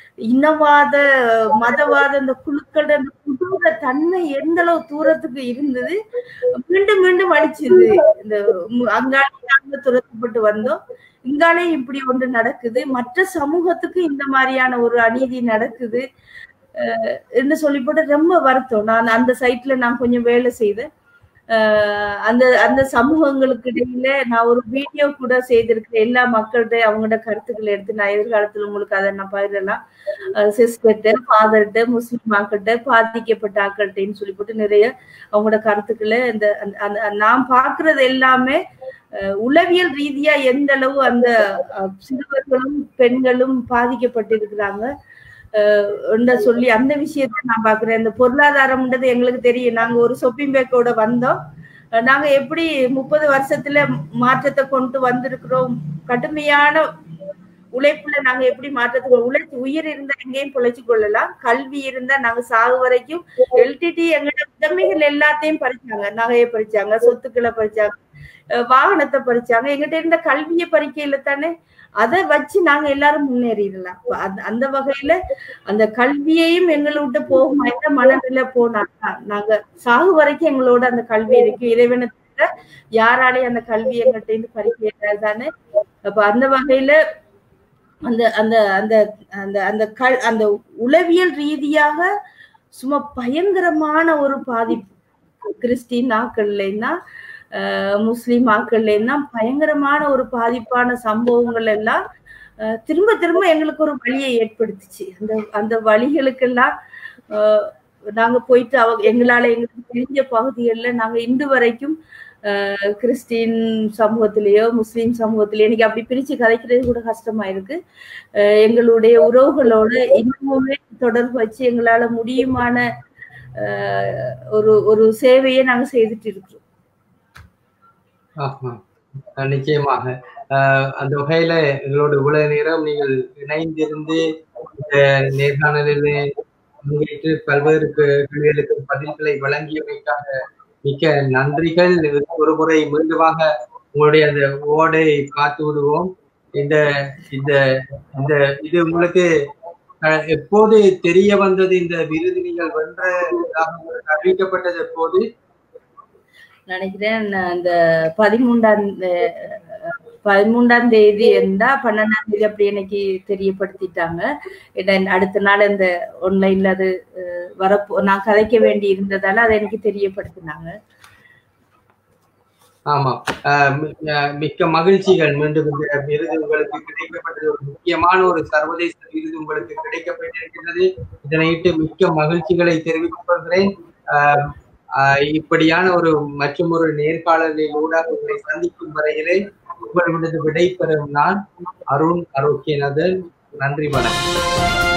இனவாத மதவாத அந்த குழுக்களோட அந்த குடூர தன்மை எந்த அளவு தூரத்துக்கு இருந்தது மீண்டும் மீண்டும் அடிச்சுது இந்த மு- அங்காலே நாங்க துரத்தப்பட்டு வந்தோம் இங்காலே இப்படி ஒன்று நடக்குது மற்ற சமூகத்துக்கு இந்த மாதிரியான ஒரு அநீதி நடக்குது அஹ் என்று சொல்லி போட்டு ரொம்ப வருத்தம் நான் அந்த சைட்ல நான் கொஞ்சம் வேலை செய்தேன் அஹ் அந்த அந்த சமூகங்களுக்கு இடையில நான் ஒரு வீடியோ கூட செய்திருக்கிறேன் எல்லா மக்கள்கிட்ட அவங்களோட கருத்துக்களை எடுத்து நான் எதிர்காலத்துல உங்களுக்கு அதை நான் பகிரலாம் சிஸ்டர்கிட்ட ஃபாதர்கிட்ட முஸ்லிம் மக்கள்கிட்ட பாதிக்கப்பட்ட ஆக்கள்கிட்டன்னு சொல்லி போட்டு நிறைய அவங்களோட கருத்துக்களை இந்த அந்த- அந்த நான் பாக்குறது எல்லாமே அஹ் உளவியல் ரீதியா எந்த அளவு அந்த அஹ், சிறுவர்களும் பெண்களும் பாதிக்கப்பட்டிருக்கிறாங்க அஹ், என்று சொல்லி அந்த விஷயத்தை நான் பாக்குறேன் இந்த பொருளாதாரம்ன்றது எங்களுக்கு தெரியும் நாங்க ஒரு ஷாப்பிங் பேக்கோட வந்தோம் அஹ், நாங்க எப்படி முப்பது வருஷத்துல மாற்றத்தை கொண்டு வந்திருக்கிறோம் கடுமையான உழைப்புல நாங்க எப்படி மாற்றத்துக்கு உழைச்சு உயிர் இருந்தா எங்கேயும் பொழைச்சு கொள்ளலாம் கல்வி இருந்தா நாங்க சாகு வரைக்கும் எல்டிடி எங்களோட உடைமைகள் எல்லாத்தையும் பறிச்சாங்க நகையை பறிச்சாங்க சொத்துக்களை பறிச்சாங்க அஹ் வாகனத்தை பறிச்சாங்க எங்கிட்ட இருந்த கல்வியை பறிக்கையில தானே அதை வச்சு நாங்க எல்லாரும் முன்னேறிடலாம் அப்ப அந்த- அந்த வகையில அந்த கல்வியையும் எங்களை விட்டு போகும் எந்த மனநிலை போனாங்க நாங்க சாகு வரைக்கும் எங்களோட அந்த கல்வி இருக்கு இறைவனை தவிர யாராலையும் அந்த கல்வி எங்கள்கிட்ட இருந்து பறிக்க தானே அப்ப அந்த வகையில அந்த அந்த அந்த அந்த அந்த கல் அந்த உளவியல் ரீதியாக சும்மா பயங்கரமான ஒரு பாதிப்பு கிறிஸ்டின் ஆக்கள்லன்னா அஹ் முஸ்லிம் ஆக்கள்லன்னா பயங்கரமான ஒரு பாதிப்பான சம்பவங்கள் எல்லாம் அஹ் திரும்ப திரும்ப எங்களுக்கு ஒரு வழியை ஏற்படுத்துச்சு அந்த அந்த வழிகளுக்கெல்லாம் அஹ் நாங்க போயிட்டு அவ எங்களால எங்களுக்கு தெரிஞ்ச பகுதிகளில் நாங்க இன்று வரைக்கும் அஹ் கிறிஸ்டின் சமூகத்திலேயோ முஸ்லிம் சமூகத்திலேயோ எனக்கு அப்படி பிரிச்சு கதைக்கிறது கூட கஷ்டமா இருக்கு அஹ் எங்களுடைய உறவுகளோட இன்னுமே தொடர்பு வச்சு எங்களால முடியுமான அஹ் ஒரு ஒரு சேவையை நாங்க செய்துட்டு இருக்கிறோம் ஆஹா. அஹ் நிச்சயமாக அஹ் அந்த வகையில எங்களோட இவ்வளவு நேரம் நீங்கள் இணைந்திருந்து இந்த நேர்காணலில் பங்கேற்று பல்வேறு கே- கேள்விகளுக்கு பதில்களை வழங்கியமைக்காக மிக்க நன்றிகள் ஒரு முறை மீண்டுமாக உங்களுடைய அந்த ஓடை காத்து விடுவோம் இந்த இந்த இந்த இது உங்களுக்கு அஹ், எப்போது தெரிய வந்தது இந்த விருது நீங்கள் வென்றதாக உங்களுக்கு அறிவிக்கப்பட்டது எப்போது நினைக்கிறேன் நான் அந்த பதிமூன்றாம் தே- பதிமூன்றாம் தேதி இருந்தா பன்னெண்டாம் தேதி அப்படி எனக்கு தெரியப்படுத்திட்டாங்க இட- அடுத்த நாள் இந்த ஆன்லைன்ல அது அஹ், வரப்போ நான் கதைக்க வேண்டி இருந்ததால அதை எனக்கு தெரியப்படுத்தினாங்க ஆமா ஆஹ் மி- ஆஹ் மிக்க மகிழ்ச்சிகள் மீண்டும் இந்த விருது உங்களுக்கு கிடைக்கப்பட்டது ஒரு முக்கியமான ஒரு சர்வதேச விருது உங்களுக்கு கிடைக்கப்பட்டிருக்கிறது இதனையிட்டு மிக்க மகிழ்ச்சிகளை தெரிவித்துக் கொள்கிறேன் ஆஹ் ஆஹ் இப்படியான ஒரு மற்றும் ஒரு நேர்காணலில் ஊடாக உங்களை சந்திக்கும் வரையிலே உங்களிடமிருந்து விடை பெறும் நான் அருண் ஆரோக்கியநாதன் நன்றி வணக்கம்